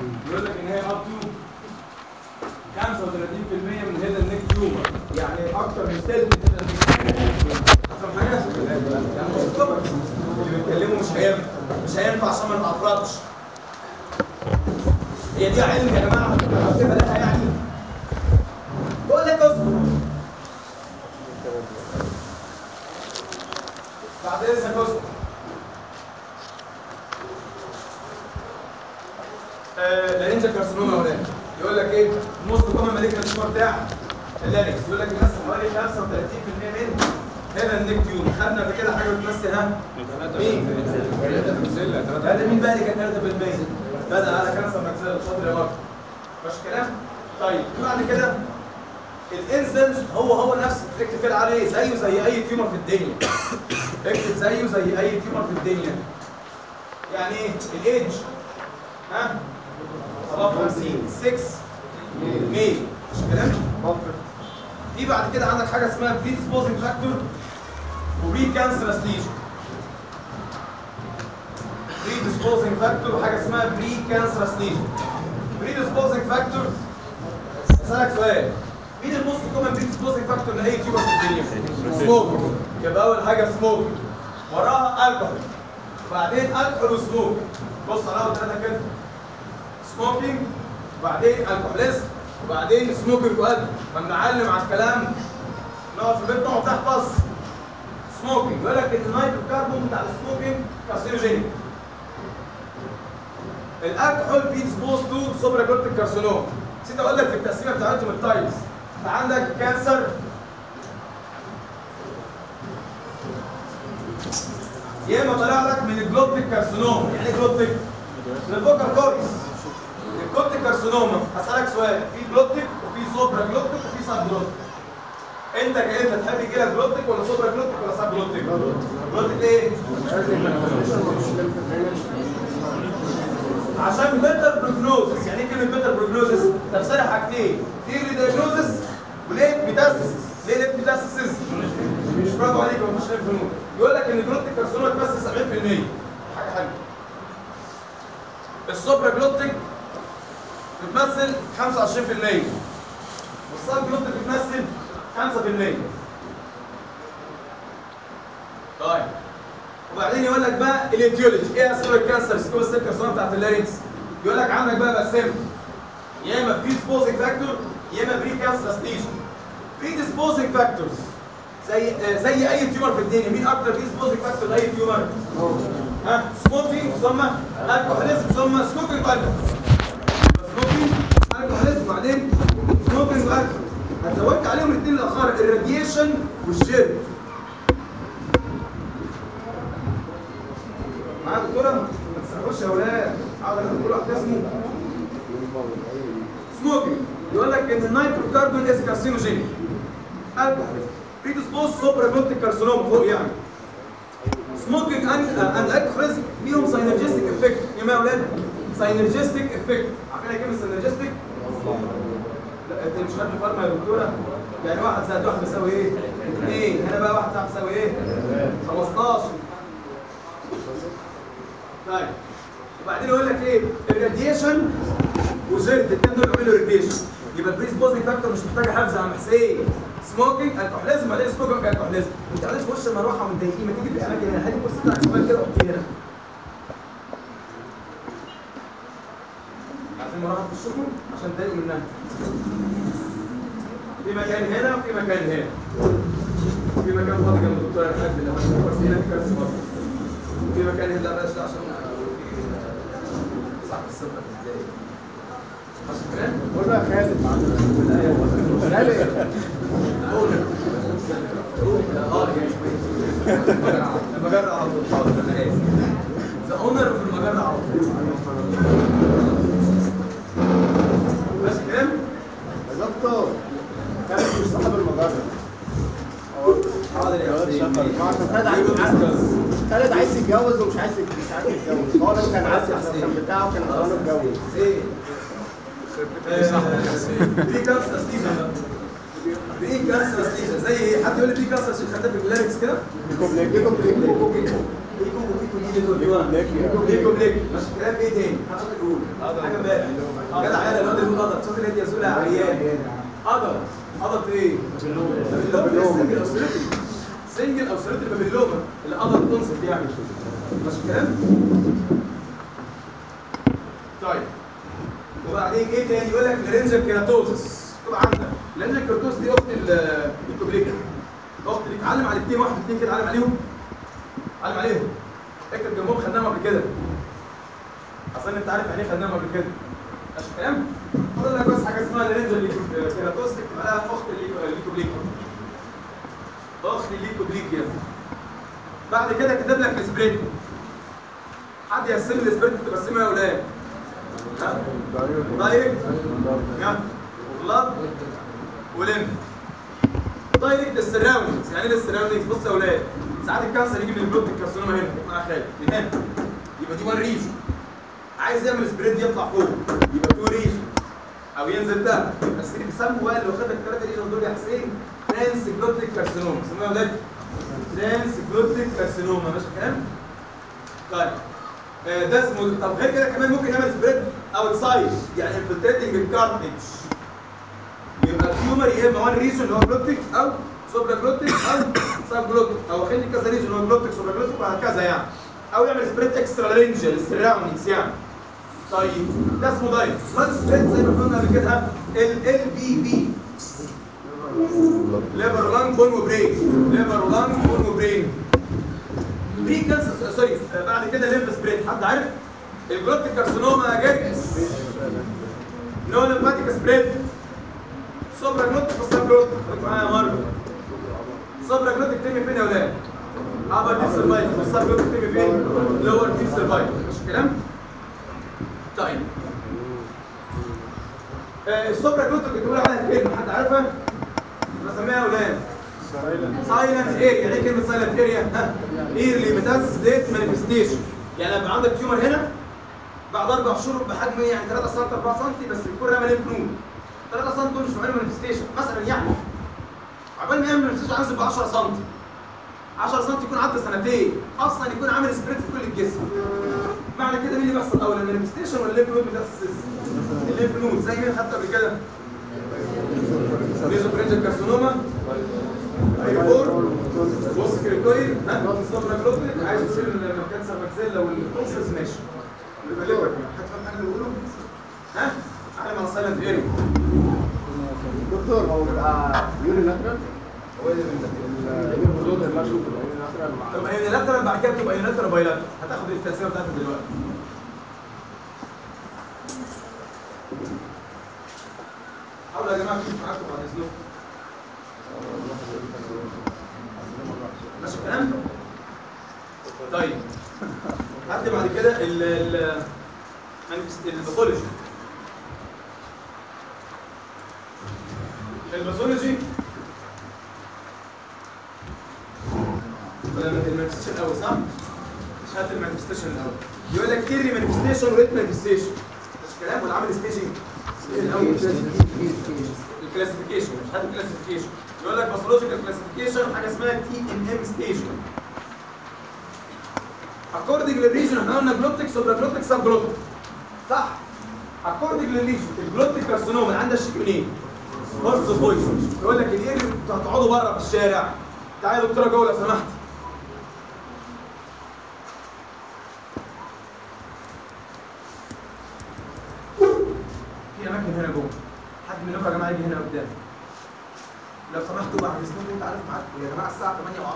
يقول لك ان هي اب تو 35% من هذا النيك تيومر يعني اكتر من ثلث من هذا النيك تيومر افهم حاجه؟ يعني مش خبر اللي بيتكلموا مش هينفع مش هينفع عشان ما نتعفرطش هي دي علم يا جماعه هتبقى لها يعني بقول لك اصبر بعد اذنك اصبر لارنجا كارسينوما ولا يقول لك ايه الموست كومن مالجنت تيومر بتاع اللارنكس يقول لك بيمثل حوالي 35% من هذا النيك تيومر خدنا قبل كده حاجه بتمثل ها مين؟ هذا مين بقى اللي كان 3% بدا على كانسر ماكسيلا شاطر يا مارك مش كلام؟ طيب بعد كده الانسنس هو هو نفس اكتب كده عليه زيه زي اي تيومر في الدنيا اكتب زيه زي اي تيومر في الدنيا يعني ايه الايدج ها 57 6 ميل مش كلام في بعد كده عندك حاجه اسمها بري ديسبوزنج فاكتور وبري كانسرس ليجن بري ديسبوزنج فاكتور وحاجه اسمها بري كانسرس ليجن بري ديسبوزنج فاكتور اسالك سؤال مين الموست كومن بري ديسبوزنج فاكتور لاي تيومر في الدنيا؟ سموك يبقى اول حاجه سموك وراها الكحول وبعدين الكحول وسموك بص على اول ثلاثه كده سموكينج وبعدين الكحوليزم وبعدين سموكينج وقلب ما بنعلم على الكلام نقعد في البيت نقعد تحفظ سموكينج يقول لك ان النيتروكربون بتاع السموكينج كارسينوجينيك الالكحول بيدسبوز تو سوبرا جلوتيك كارسينوم نسيت اقول لك في التقسيمه بتاعتهم التايبس انت عندك كانسر يا اما طالع لك من الجلوتيك كارسينوم يعني ايه جلوتيك؟ من الفوكال كوريس الجلوتيك كارسينوما هسألك سؤال في جلوتيك وفي سوبرا جلوتيك وفي سب جلوتيك انت كانت تحب يجي لك جلوتيك ولا سوبرا جلوتيك ولا سب جلوتيك؟ جلوتيك ايه؟ عشان بيتر بروجنوزس يعني ايه كلمه بيتر بروجنوزس؟ تفسيرها حاجتين ثيري دايجنوزس وليه ميتاسيس ليه ليه ميتاسيس؟ مش برافو عليك ما مش فنون يقول لك ان جلوتيك كارسينوما تمثل 70% حاجه حلوه السوبرا جلوتيك بتمثل 25% والسب جلوتيك بتمثل 5% طيب وبعدين يقول لك بقى الاتيولوجي ايه اسباب الكانسر سكوب السيل كارسينوما بتاعت اللارينكس يقول لك عندك بقى بقسمها يا اما بري ديسبوزنج فاكتور يا اما بري كانسر ستيشن بري ديسبوزنج فاكتورز زي آه زي اي تيومر في الدنيا مين اكتر بري ديسبوزنج فاكتور لاي تيومر؟ ها سموكينج ثم الكحوليزم ثم سموكينج والكحول سموكينج الكحوليزم وبعدين سموكينج والكحول هتزودت عليهم الاثنين الاخر الراديشن والجيل معايا دكتوره ما تسرحوش يا اولاد عاوز اخد كل واحد اسمه سموكينج يقول لك ان النيتروكاربون از كارسينوجينيك الكحول بريدسبوز سوبرا جلوتيك كارسينوما فوق يعني سموكينج اند اند الكحوليزم ليهم ساينرجستيك افكت يا اولاد ساينرجستيك افكت عارفين كلمه ساينرجستيك؟ لا انت مش خدت فارما يا دكتوره يعني واحد زائد واحد بيساوي ايه؟ اثنين هنا بقى واحد زائد بيساوي ايه؟ 15 طيب وبعدين يقول لك ايه؟ الراديشن وزرت الاثنين دول يعملوا راديشن يبقى البريس بوزنج فاكتور مش محتاجه حفظ يا عم حسين سموكينج الكحوليزم بعدين سموكينج الكحوليزم انت عايز تخش المروحه ومتضايقين ما تيجي في الاماكن هنا هاتي الكرسي بتاعك شمال كده وحطيه هنا عايزين مروحه تخشكم عشان تضايقوا منها في مكان هنا وفي مكان هنا في مكان فاضي جنب الدكتور الحاج لو الكرسي هنا في كرسي فاضي في مكان هنا لا بلاش ده عشان صح الصفر ازاي قول له يا خالد خالد المجرة على طول حاضر انا اسف ذا اونر في المجرة على طول بس كلام يا دكتور خالد مش صاحب المجرة حاضر يا حسين ما عشان خالد عايز خالد عايز يتجوز ومش عايز مش عايز يتجوز هو لو كان عايز كان بتاعه كان زمانه اتجوز ايه في كانسر ستيشن بقى في كانسر ستيشن زي ايه حد يقول لي في كانسر ستيشن خدتها في الجلاركس كده بيكم بيكم بيكم بيكو بيكو ليكو دي دي دول ليكو بليك مش كلام ايه تاني حضرتك قول حاجه امبارح جدع يالا الواد اللي قدر شوف الهديه يا عيان قدر قدر في ايه؟ باللومه سنجل او سوليتري سنجل او سوليتري باللومه اللي قدر تنصف يعني مش الكلام؟ طيب وبعدين ايه تاني يقول لك لارنجال كيراتوزس طبعا عندك لارنجال كيراتوزس دي اخت الكوبليك اخت ليك علم على الاثنين واحد اثنين كده علم عليهم علم عليهم اكتب جنبهم خدناهم قبل كده اصل انت عارف يعني ايه خدناهم قبل كده ماشي الكلام فاضل لك بس حاجه اسمها لارنجال كيراتوزس تكتب عليها اخت الليكوبليك اخت الليكوبليك يعني بعد كده كتب لك السبريد حد يقسم لي السبريد تقسمها يا اولاد ها دايركت يا بلاد وليمف دايركت السراوندز يعني ايه السراوندز بص يا اولاد ساعات الكانسر يجي من البلوت الكارسينوما هنا مع خالد من هنا يبقى دي وان ريجن عايز يعمل سبريد يطلع فوق يبقى تو ريجن او ينزل ده بس اللي بيسموا بقى اللي واخد الثلاثه ريجن دول يا حسين ترانس جلوتيك كارسينوما اسمها يا اولاد ترانس جلوتيك كارسينوما ماشي الكلام؟ طيب آه، ده اسمه طب غير كده كمان ممكن يعمل سبريد اوتسايد يعني انفلتريتنج الكارتج يبقى التيومر يا اما وان ريجن اللي هو جلوتيك او سوبرا جلوتيك او سب جلوتيك او خلي كذا ريجن اللي هو جلوتيك سوبرا جلوتيك وهكذا يعني او يعمل سبريد اكسترا رينجل السراوندنجز يعني طيب ده اسمه دايت بلاد سبريد زي ما قلنا قبل كده ال ال بي بي ليفر لانج بون وبرين ليفر لانج بون وبرين بري كانسر سوري آه، بعد كده ليمف سبريد حد عارف الجلوتيك كارسينوما جيركس نو ليمفاتيك سبريد سوبرا جلوتيك وسب جلوتيك خليكم معايا يا مره سوبرا جلوتيك تيمي فين يا ولاد؟ ابر ديب سيرفايكل والسب جلوتيك تيمي فين؟ لور ديب سيرفايكل مش الكلام؟ طيب آه، السوبرا جلوتيك اللي بتقول عليها كلمه حد عارفها؟ بسميها يا ولاد سايلنت اريا يعني ايه كلمه سايلنت اريا ها ايرلي ميتاستس ليت مانيفستيشن يعني لما عندك تيومر هنا بعد اربع شهور بحجم إيه؟ يعني 3 سم 4 سم بس يكون رامي ليمف نود 3 سم دول مش معنى مانيفستيشن مثلا يعني عقبال ما يعمل مانيفستيشن عايز يبقى 10 سم 10 سم يكون عدى سنتين اصلا يكون عامل سبريد في كل الجسم معنى كده مين اللي بيحصل اول المانيفستيشن ولا الليمف نود ميتاستس الليمف نود زي مين خدت قبل كده ميزوبرينجل كارسينوما ايبور بص كريكويد ها سوبرا جلوتيك عايز تشيل الكانسر ماكسيلا والكونسس ماشي يبقى ليفر هتفهم حاجه اللي بقوله ها احنا مع سايلنت اريا دكتور هو بيبقى يوري ناترال هو اللي من الحدود اللي اشوف اليوري ناترال مع تبقى يونيلاترال بعد كده تبقى يونيلاترال بايلاترال هتاخد التقسيمه بتاعتك دلوقتي حاولوا يا جماعه تشوفوا معاكم بعد اذنكم ماشي الكلام؟ طيب حد بعد كده ال ال الباثولوجي الباثولوجي ولا المانيفستيشن الاول صح؟ مش هات المانيفستيشن الاول يقول لك كيري مانيفستيشن وريت مانيفستيشن مش كلام ولا عامل ستيجنج الاول الكلاسيفيكيشن مش هات الكلاسيفيكيشن يقول لك باثولوجيكال كلاسيفيكيشن حاجه اسمها تي ام ام ستيشن according للريجن احنا قلنا جلوتيك سوبرا جلوتيك سب جلوتيك صح according للريجن الجلوتيك كارسينوما عندها الشيك منين؟ هورس فويس يقول لك الايه اللي هتقعدوا بره في الشارع تعالى يا دكتوره جوه لو سمحتي في اماكن هنا جوه حد منكم يا جماعه يجي هنا قدام لو سمحتوا بعد اذنكم انت عارف معاكم يا جماعه الساعه 8 و10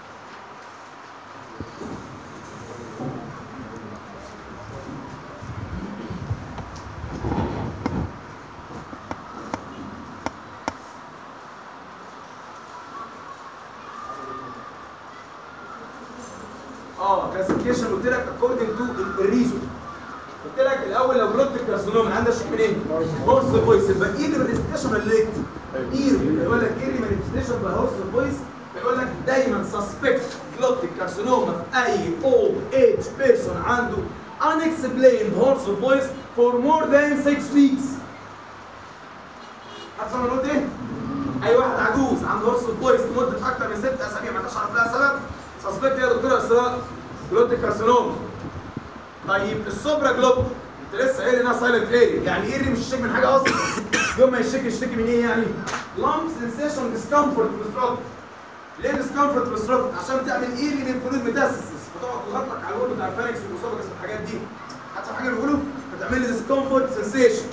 اه كلاسيفيكيشن قلت لك اكوردنج تو الريزون قلت لك الاول لو جلوت الكارسينوما عندها شيء منين؟ هورس فويس يبقى ايه اللي مانيفستيشن ولا ليت؟ ايه يقول لك ايه اللي مانيفستيشن باي هورس فويس يقول لك دايما سسبكت جلوتيك كارسينوما في اي اولد ايج بيرسون عنده unexplained horse voice for more than 6 weeks هتفهم انا قلت ايه؟ اي واحد عجوز عنده هورس فويس لمده اكتر من ست اسابيع ما انتش عارف لها سبب سسبكت يا دكتوره اسراء جلوتيك كارسينوما طيب السوبرا جلوب انت لسه قايل انها سايلنت اريا يعني ايه اللي مش يشتكي من حاجه اصلا يوم ما يشتكي يشتكي من ايه يعني لام سنسيشن ديسكمفورت في الثروت ليه ديسكمفورت في الثروت عشان تعمل ايه اللي للفلود ميتاسيس وتقعد تضغط لك على الوول بتاع الفاركس والاسوفاجس والحاجات دي حتى حاجه بيقولوا فتعمل لي ديسكمفورت سنسيشن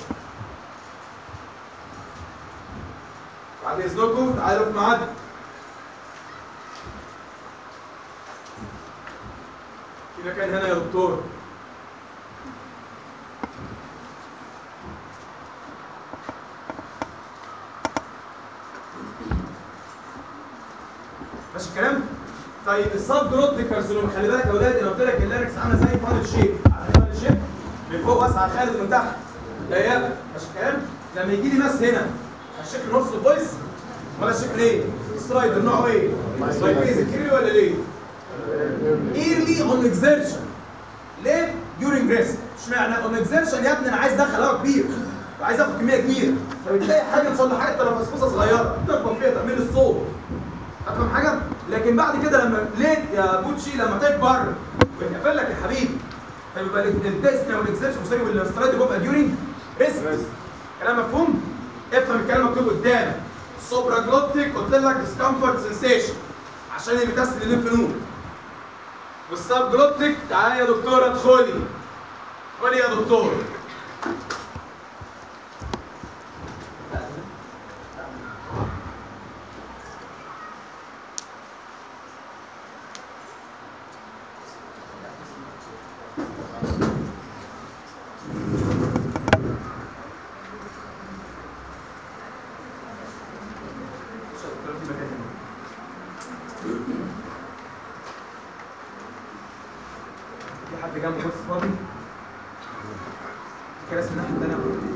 بعد اذنكم تعالوا في ميعاد في مكان هنا يا دكتور ماشي الكلام؟ طيب السب جروت كارسينوما خلي بالك يا ولاد انا قلت لك اللاركس عامله زي فانل شيب عارف فانل شيب؟ من فوق واسعه خالد ومن تحت ضيقه ماشي الكلام؟ لما يجي لي ماس هنا هشكل نص الفويس ولا شكل ايه؟ سترايدر نوعه ايه؟ سترايدر كيرلي ولا ليه؟ ايرلي اون اكزيرشن ليه؟ ديورنج ريست اشمعنى اون اكزيرشن يا ابني انا عايز ادخل هواء كبير وعايز اخد كميه كبيره فبتلاقي حاجه ان شاء الله حاجه تنفسفوسه صغيره تخبط فيها تعمل لي الصوت هتفهم حاجه؟ لكن بعد كده لما ليه يا بوتشي لما تكبر ويتقفل لك يا حبيبي فيبقى التست والاكزيرشن مساوي والاسترايد بيبقى ديورنج ريست كلام مفهوم؟ افهم الكلام مكتوب قدامك سوبرا جلوتيك قلت لك ديسكمفورت سنسيشن عشان اللي بتسل الليمف نود والسب جلوتيك تعالى يا دكتوره ادخلي ادخلي يا دكتور في حد جنبه بس فاضي في كراسي الناحيه الثانيه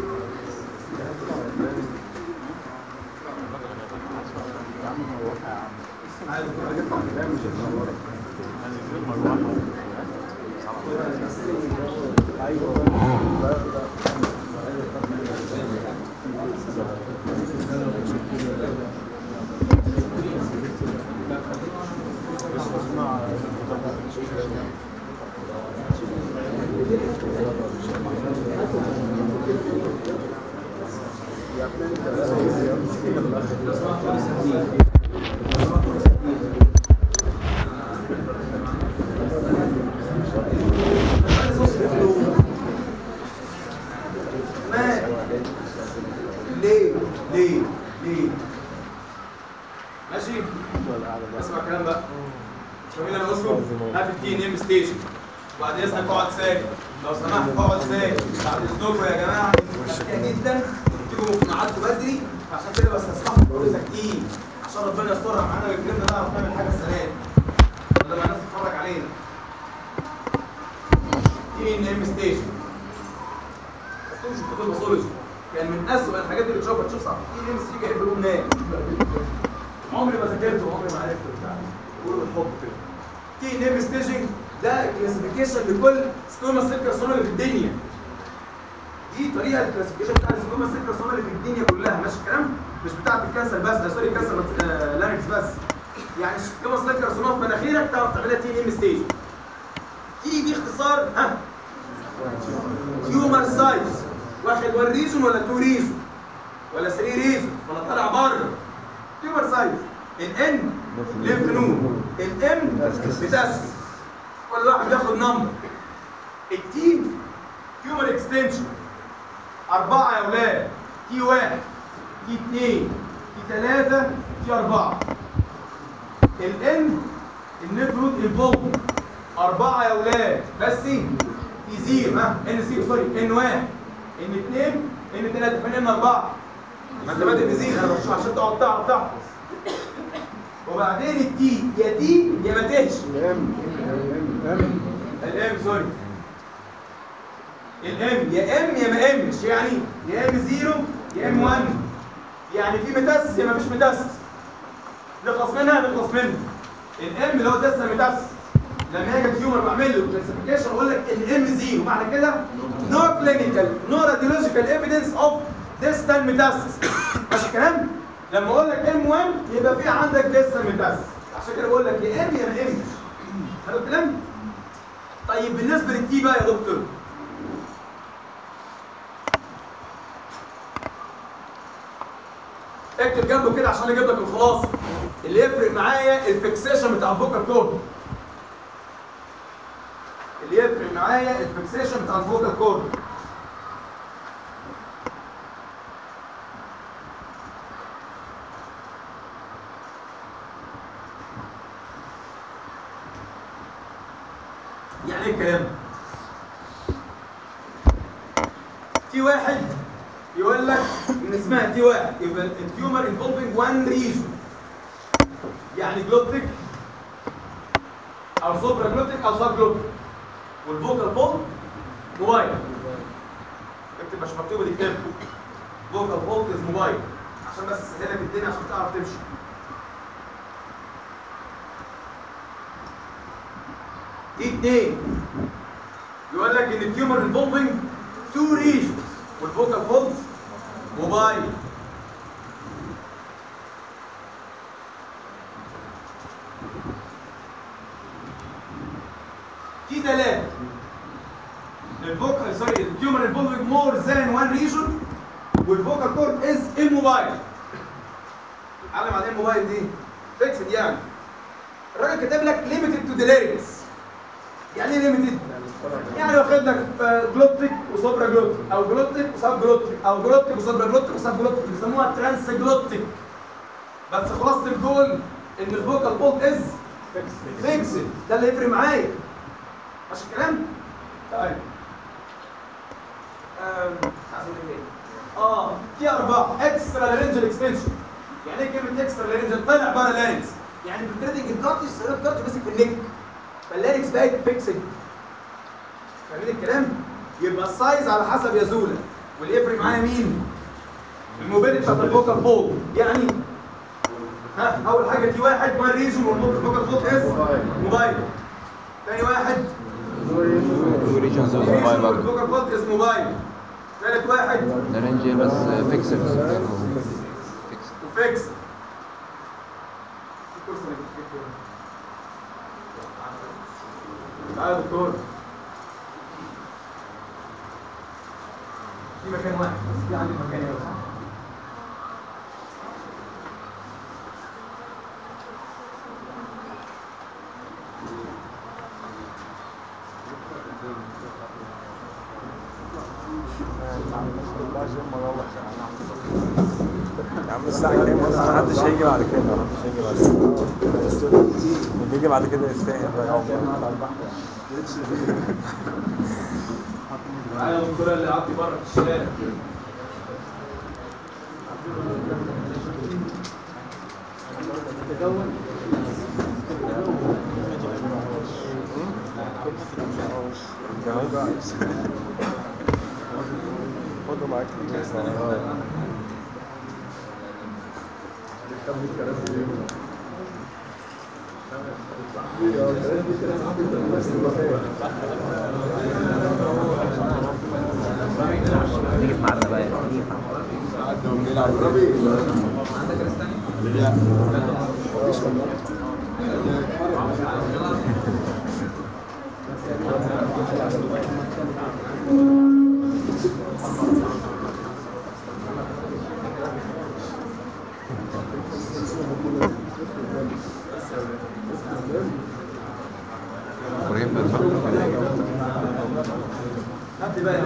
مات ليه ليه ليه ماشي اسمع الكلام بقى جميل انا اسكت هات التي ان ام ستيشن وبعد اذنك اقعد ساكت لو سمحت اقعد ساكت بعد اذنكم يا جماعه انتوا جدا تيجوا في ميعادكم بدري عشان كده بستسمحكم تقولوا ساكتين عشان ربنا يسترها معانا ويكرمنا نعرف نعمل حاجه السنه دي بدل ما الناس تتفرج علينا تي ان ام ستيشن مش في كتب باثولوجي كان من اسوء الحاجات اللي تشوفها تشوف صح تي ام سي جايب له نام عمري ما ذاكرته وعمري ما عرفته بتاع قولوا بالحب كده تي ان ام ستيجنج ده كلاسيفيكيشن لكل سكوما سيل كارسوما اللي في الدنيا دي طريقه الكلاسيفيكيشن بتاع السكوما سيل كارسوما اللي في الدنيا كلها ماشي الكلام مش بتاعه الكانسر بس آه، سوري كانسر آه، لارنكس بس يعني سكوما سيل كارسوما في مناخيرك تعرف تعملها تي ان ام ستيج تي دي اختصار ها تيومر سايز واخد وان ريزون ولا تو ريزون ولا 3 ريزون ولا طالع بره تيومر سايز الان ليمف نود الام بتسكس كل واحد بياخد نمبر التي تيومر اكستنشن أربعة يا ولاد تي واحد تي اتنين تي تلاتة تي أربعة الان النيف رود الفولت أربعة يا ولاد بس تي زيرو ها ان زيرو سوري ان واحد ان اتنين ان تلاتة فين ان أربعة ما انت بادئ بزيرو انا بشوف عشان تقعد تعرف تحفظ وبعدين التي يا تي يا ما تهش الام سوري الام يا ام يا ما امش يعني يا ام زيرو يا ام 1 يعني في متاسس يا ما فيش متاسس نخلص منها نخلص منها الام اللي هو ديستال متاسس لما يجي تيومر بعمل له كلاسيفيكيشن اقول لك الام زيرو معنى كده نو كلينيكال نو راديولوجيكال ايفيدنس اوف ديستال ميتاسيس ماشي الكلام لما اقول لك ام 1 يبقى في عندك ديستال ميتاسيس عشان كده بقول لك يا ام يا ما امش حلو الكلام طيب بالنسبه للتي بقى يا دكتور اكتب جنبه كده عشان اجيب لك الخلاصه اللي يفرق معايا الفيكسيشن بتاع الفوكال كورد اللي يفرق معايا الفيكسيشن بتاع الفوكال كورد يعني ايه الكلام ده؟ تي واحد يقول لك ان اسمها تي واحد يبقى التيومر انفولفنج وان ريجن يعني جلوتيك او سوبرا جلوتيك او سب جلوتيك والفوكال بول موبايل اكتب مش مكتوبه دي كتاب فوكال بول از موبايل عشان بس اسهلك الدنيا عشان تعرف تمشي دي اتنين يقول لك ان التيومر انفولفنج تو ريجنز والفوكال بولز موبايل في ثلاثة الفوكال سوري التيومر انفولفنج مور ذان وان ريجن والفوكال كورد از immovile اتعلم عن ايه الموبايل دي فيكسد يعني الراجل كاتب لك limited to the larynx يعني ايه limited؟ يعني واخد لك جلوتيك وسوبرا جلوتيك او جلوتيك وسب جلوتيك او جلوتيك وسوبرا جلوتيك وسب جلوتيك بيسموها ترانس جلوتيك بس خلاصة الجول ان الفوكال بولت از فيكسد ده اللي يفرق معايا ماشي الكلام؟ طيب آم، عايز أقول إيه تاني؟ اه في اربعه اكسترا لارنجل اكستنشن يعني ايه كلمه اكسترا لارنجل طلع بره لارنكس يعني بالتريدنج الكارتش السيرات كارتش ماسك في النك فاللارنكس بقت فيكسد فاهمين الكلام؟ يبقى السايز على حسب يزوله واللي يفرق معايا مين؟ الموبيليتي بتاعت الفوكال بول يعني ها اول حاجه دي واحد وان ريزون والفوكال بول اس موبايل ثاني واحد ريجنز موبايل برضه الفوكال بول اس موبايل ثالث واحد ده رينج بس فيكسد فيكسد وفيكس تعالى يا دكتور في مكان واحد بس في عندي مكان يا باشا يا عم الساعة كام اصلا محدش هيجي بعد كده محدش هيجي بعد كده اللي يجي بعد كده يستاهل بقى يقعد. معايا الدكتور اللي قعدت بره في الشارع جواز خده معاك نيجي في ميعادنا بقى نيجي في ميعادنا. ابراهيم هات لي بقى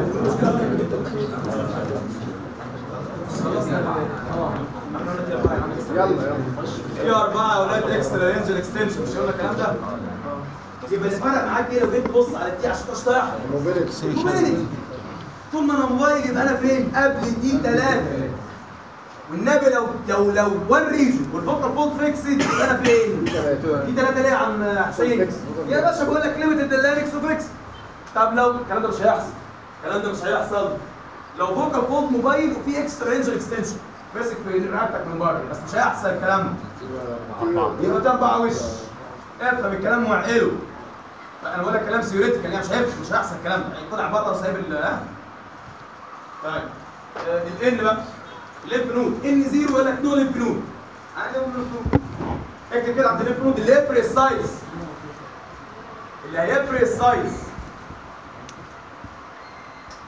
خلصنا اه يلا يلا في أربعة أولاد إكسترا رينج اكستنشن مش هقول لك الكلام ده؟ يبقى اللي فرق معاك إيه لو جيت تبص على الدي عشان تشطح موبيليتي موبايلي طول ما أنا موبايل يبقى أنا فين؟ قبل دي ثلاثة والنبي لو لو لو وان ريجن والفوكال بولت فيكسد يبقى أنا فين؟ دي ثلاثة ليه يا عم حسين؟ يا باشا بقول لك ليميتد اللاريكس وفيكس طب لو الكلام ده مش هيحصل الكلام ده مش هيحصل لو فوكال بولت موبايل وفي اكسترا رينج اكستنشن ماسك في رقبتك من بره بس مش هيحصل الكلام ده يبقى ده اربعه وش افهم الكلام وعقله انا بقول لك كلام ثيوريتيكال يعني مش هيفش مش هيحصل الكلام ده يعني طلع بره وسايب ال ها طيب الان بقى الليمف نود ان زيرو يقول لك نو ليمف نود عندي ليمف نود اكتب كده عند الليمف نود اللي يفرق السايز اللي هيفرق السايز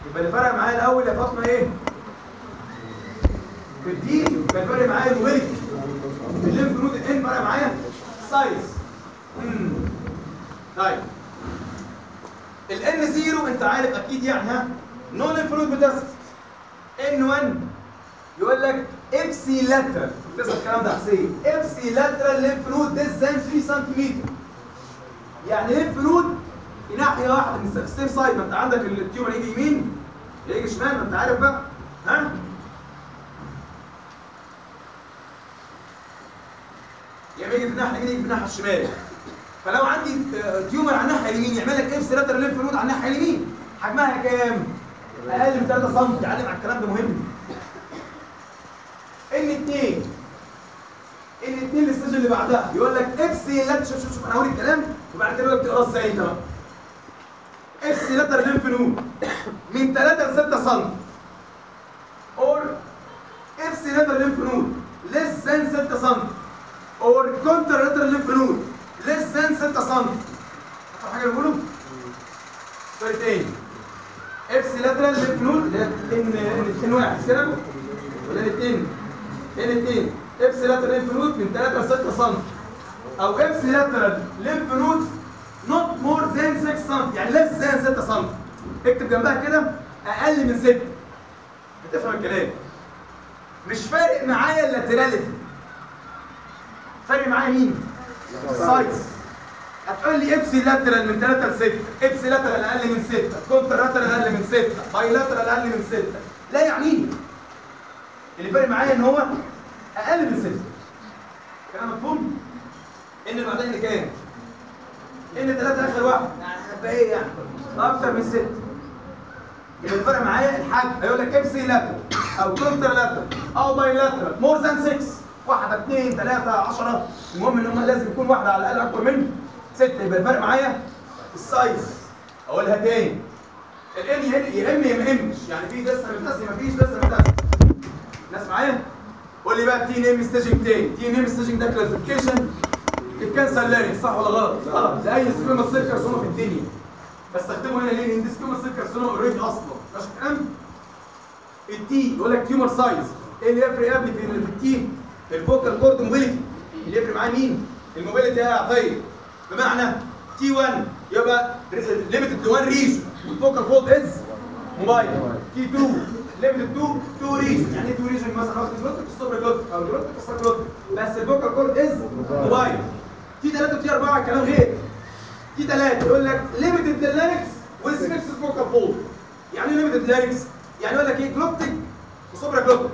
يبقى اللي فرق معايا الاول يا فاطمه ايه في الدي كان فرق معايا الموبيليتي في الليمف نود الان فرق معايا سايز امم طيب الان زيرو انت عارف اكيد يعني ها نون انفلود بتسكت ان 1 يقول لك ابسي لاترال تسمع الكلام ده يا حسين ابسي لاترال ليمف نود ديس ذان 3 سنتيمتر يعني ليمف نود في ناحيه واحده من السيم سايد ما انت عندك التيومر يجي يمين يجي شمال ما انت عارف بقى ها يا اما يجي في الناحيه اليمين يجي في الناحيه الشمال فلو عندي آه، تيومر على الناحيه اليمين يعمل لك ابس لاترال ليمف نود على الناحيه اليمين حجمها كام؟ اقل من 3 سم علم على الكلام ده مهم ان 2 ان 2 الاستاج اللي بعدها يقول لك اكس لات شوف شوف شوف انا هقول الكلام وبعد كده يقول لك تقراه ازاي انت بقى اكس لاتر ليمف نود من 3 ل 6 سم اور اكس لاتر ليمف نود less than 6 سم اور كونتر لاتر ليمف نود less than 6 سم فاهم حاجه اللي بقوله؟ سؤال تاني اكس لاترال ليمف نود اللي هي ان ان ان واحد كده ولا الاثنين ان اثنين اكس لاترال ليمف نود من 3 ل 6 سم او اكس لاترال ليمف نود نوت مور ذان 6 سم يعني ليس ذان 6 سم اكتب جنبها كده اقل من 6 هتفهم الكلام مش فارق معايا اللاتراليتي فارق معايا مين؟ سايز هتقول لي ابسي لاترال من 3 ل 6 ابسي لاترال اقل من 6 كونتر لاترال اقل من 6 باي لاترال اقل من 6 لا يعنيني اللي فارق معايا ان هو اقل من 6 كلام مفهوم ان اللي بعدين اللي كام ان 3 اخر واحد يعني هتبقى ايه يعني اكتر من 6 اللي الفرق معايا الحجم هيقول لك ابسي لاترال او كونتر لاترال او باي لاترال مور ذان 6 واحده اثنين ثلاثه 10 المهم ان هم لازم يكون واحده على الاقل اكبر من 6 يبقى الفرق معايا السايز اقولها تاني الان يا ام يا ما امش يعني في دسه متسم مفيش دسه متسم الناس معايا قول لي بقى تي ان ام ستيجنج تاني تي ان ام ستيجنج ده كلاسيفيكيشن الكانسر لاري صح ولا غلط؟ غلط زي اي سكيما سيل كارسوما في الدنيا بستخدمه هنا ليه؟ لان دي سكيما سيل كارسوما اوريدي اصلا ماشي الكلام؟ التي يقول لك تيومر سايز ايه اللي يفرق يا ابني في التي؟ الفوكال كورد موبيليتي اللي يفرق معاه مين؟ الموبيليتي يا عطيه بمعنى تي 1 يبقى ليميتد تو 1 ريجن والفوكال كورد از موبايل تي 2 ليميتد تو 2 ريجن يعني ايه 2 ريجن مثلا واخد جلوتك السوبر جلوتك او جلوتك السوبر جلوتك بس الفوكال كورد از موبايل تي 3 وتي 4 كلام غير تي 3 يقول لك ليميتد للاركس والسميكس فوكال كورد يعني ايه ليميتد لاركس؟ يعني يقول لك ايه جلوتك وسوبر جلوتك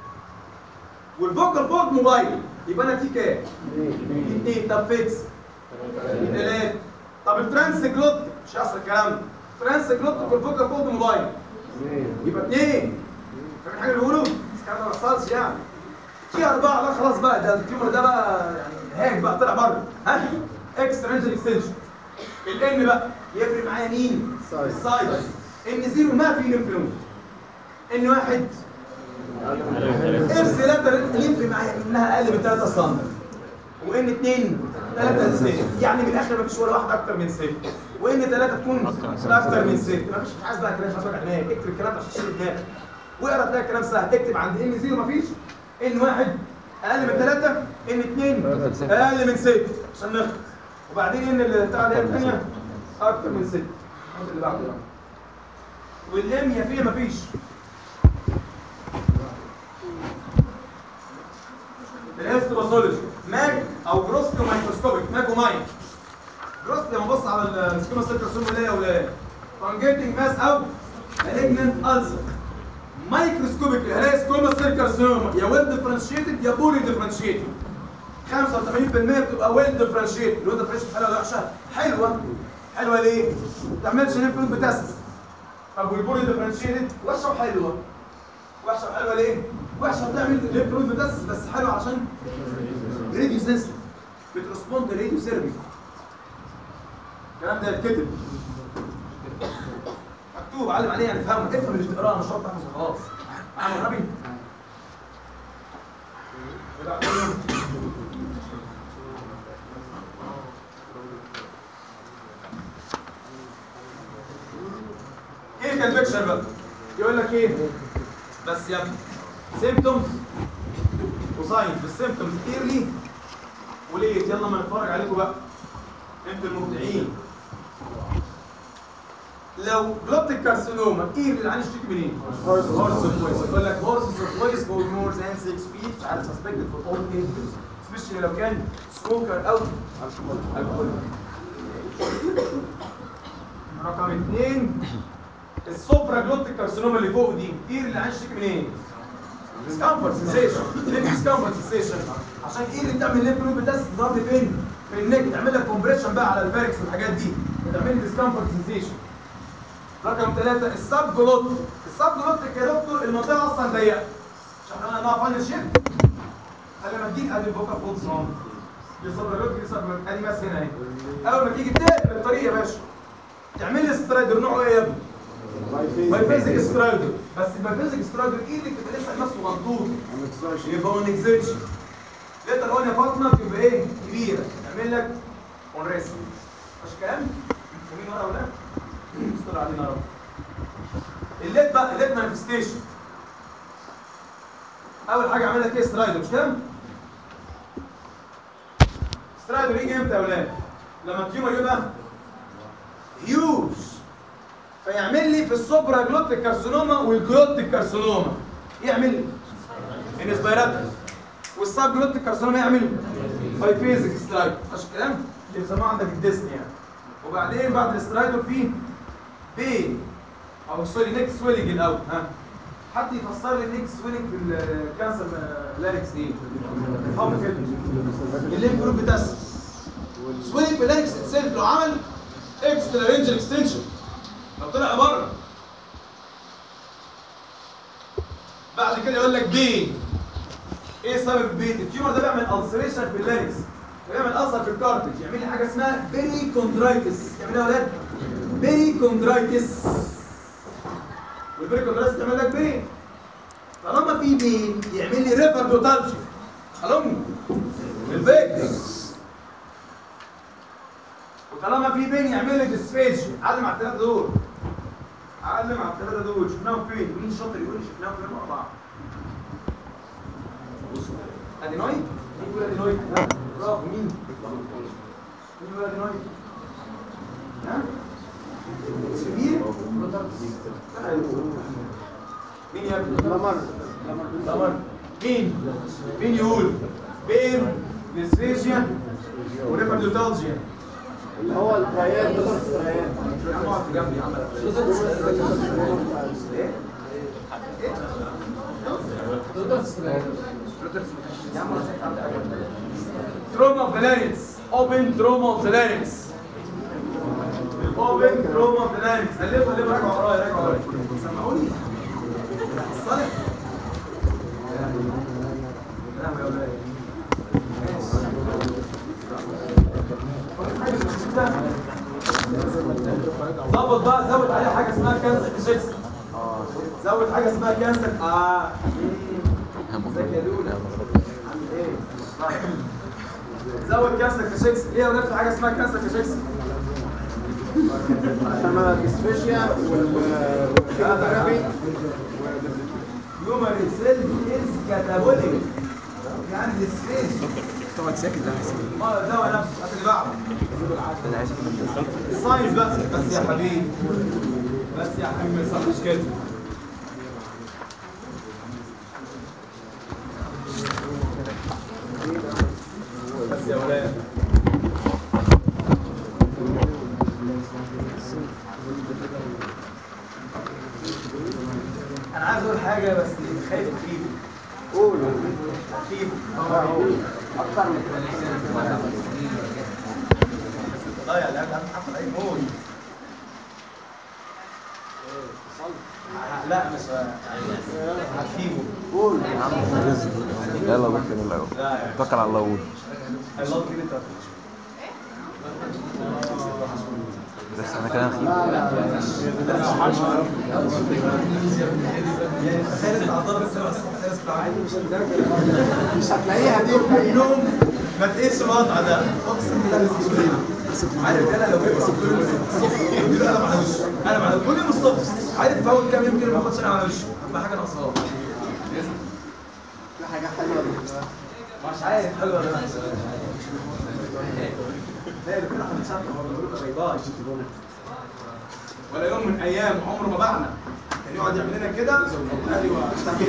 والفوكال كورد موبايل يبقى انا تي كام؟ اثنين طب فيكس ثلاثة طب الترانس جلوت مش هيحصل الكلام ده ترانس جلوت والفوكال كورد موبايل يبقى اثنين فاهم حاجه اللي بيقولوا؟ بس الكلام ده ما حصلش يعني في أربعة لا خلاص بقى ده التيومر ده بقى يعني هاك بقى طلع بره ها اكس رينجل اكستنشن الان بقى يفرق معايا مين؟ سايز. السايز ان زيرو ما في ليمف نود ان واحد ارس لاتر يفرق معايا انها اقل من 3 سم وان 2 3 6 يعني من الاخر مفيش ولا واحده اكتر من 6 وان 3 تكون اكتر من 6 مفيش مش عايز بقى كلام مش عايز بقى دماغ اكتب الكلام ده عشان تشيل دماغك واقرا تلاقي الكلام سهل اكتب عند ان 0 مفيش ان 1 اقل من 3 ان 2 اقل من 6 عشان نخلص وبعدين ان اللي بتاع اللي هي الثانيه اكتر من 6 الحمد اللي بعده يعني. والام يا فيه مفيش الهيستوباثولوجي ماج او جروسكو مايكروسكوبيك ماج ومايك جروسكو لما بص على السكيما سيل كارسوما اللي هي ولا فانجيتنج ماس او مالجننت السر مايكروسكوبيك اللي هي سكوما سيل كارسوما يا ويل ديفرنشيتد يا بوري ديفرنشيتد 85% بتبقى ويل ديفرنشيتد الويل ديفرنشيتد حلوه ولا وحشه؟ حلوه حلوه ليه؟ ما تعملش ليمف بتاسس طب والبوري ديفرنشيتد وحشه وحلوه وحشه وحلوه ليه؟ وحشه بتعمل ليمف نود بتاسس بس حلوه عشان راديو سيستم بترسبوند راديو سيرفي الكلام ده يتكتب مكتوب علم عليه يعني افهمه افهم اللي بتقراه مش شرط تحفظه خلاص عامل غبي ايه كان بيكشر بقى يقول لك ايه بس يا ابني سيمبتومز وساينز بالسيمبتومز ايرلي وليه يلا ما نتفرج عليكم بقى انتوا المبدعين لو جلوبتيك كارسينوما ايه اللي العين يشتكي منين؟ هورس اوف فويس يقول لك هورس اوف فويس فور مور ذان 6 فيت مش عارف سسبكتد فور اول ايجز سبيشالي لو كان سموكر او الكحول رقم اثنين السوبرا جلوبتيك كارسينوما اللي فوق دي ايه اللي العين يشتكي منين؟ ديسكمفورت سنسيشن ليه ديسكمفورت سنسيشن عشان ايه اللي بتعمل ليف نود بتاس تضرب فين في النك تعمل لك كومبريشن بقى على الفاركس والحاجات دي وتعمل ديسكمفورت سنسيشن رقم ثلاثة السب جلوت السب جلوت يا دكتور المنطقة أصلا ضيقة مش احنا قلنا انها فاينل شيب قال لما تجيب ادي البوكا فولد سرونج دي سب جلوت دي سب جلوت ادي بس هنا اهي اول ما تيجي تقفل الطريق يا باشا تعمل لي سترايدر نوعه ايه يا ابني؟ بايفيزيك سترايدر بس البايفيزيك سترايدر ايدك تبقى لسه نفسه مضغوط يبقى ما نكسرش لقيت الوان يا فاطمه تبقى ايه كبيره تعمل لك اون ريست مش كلام مين ورا ولا استر علينا يا رب الليد بقى الليد مانيفستيشن اول حاجه اعمل لك ايه سترايدر مش كده سترايدر يجي امتى يا اولاد لما التيومر يبقى هيوج فيعمل لي في السوبرا جلوتيك كارسينوما والجلوتيك كارسينوما يعمل لي انسبيراتوري والسب جلوتيك كارسينوما يعمل بايفيزيك سترايد مش الكلام اللي بيسموه عندك الديسني يعني وبعدين بعد الاسترايدر فيه بين او سوري نيك سويلنج الاول ها حد يفسر لي النيك سويلنج في الكانسر لاريكس ايه؟ حاضر كده الليمف جروب بتاس سويلنج في لاريكس اتسيلف لو عمل اكسترا رينج اكستنشن لو طلع بره بعد كده يقول لك بين ايه سبب البين التيومر ده بيعمل السريشن في اللاريكس بيعمل اثر في الكارتج يعمل لي حاجه اسمها بيري كوندرايتس يعمل ايه يا ولاد بيري كوندرايتس والبيري كوندرايتس تعمل لك بين طالما في بين يعمل لي ريفر دوتالجي خلوني الفيكس وطالما في بين يعمل لي ديسفيجيا علم على الثلاثه دول علم على الثلاثه دول شفناهم فين مين شاطر يقول لي شفناهم فين مع بعض ادينويد مين يقول ادينويد ها برافو مين مين يقول ادينويد ها سمير مين يا ابني لمر لمر مين مين يقول بين ديسفيجيا وريفردوتالجيا اللي هو التريان دكتور التريان يا عم اقعد في جنبي يا عم ايه تروما اوف ذا لارينكس اوبن تروما اوف ذا لارينكس اوبن تروما اوف ذا لارينكس هلفوا هلفوا راجعوا ورايا راجعوا ورايا سمعوني صالح لا يا ولاد ظبط بقى زود عليه حاجه اسمها كانسر شيكس زود حاجه اسمها كانسر اه ازيك يا لولا عامل ايه زود كانسر كشيكس ليه يا ولاد في حاجه اسمها كانسر كشيكس عشان ما الديسفيشيا والكيموثيرابي هيومن سيل از كاتابوليك يعني السبيس تقعد ساكت ده احسن اه دواء نفسه هات اللي بعده انا عايز الساينس بس بس يا حبيبي بس يا حبيبي ما يصحش كده بس يا ولاد انا عايز اقول حاجه بس خايف فيه قول فيه اكتر من ضايع لا ده حصل اي موت لا مش هتجيبه قول يلا بكر الاول لا يعني توكل على الله وقول I love you انت بس انا كده هخيب لا لا يعني تخيل انت عضلات السبع الصبح تسبع عادي مش مش هتلاقيها دي هتلاقيها نوم ما تقيسش الوضع ده اقسم بالله مش عارف انا لو جبت الصبح انا معلوش انا معلوش كل يوم الصبح عارف في اول كام يوم كده ما باخدش انا على وشه اهم حاجه ناقصاه في حاجه حلوه مش عارف حلو ولا لا لا ده كده هنتشكل والله بيضاء ولا يوم من ايام عمره ما بعنا كان يقعد يعمل لنا كده ايوه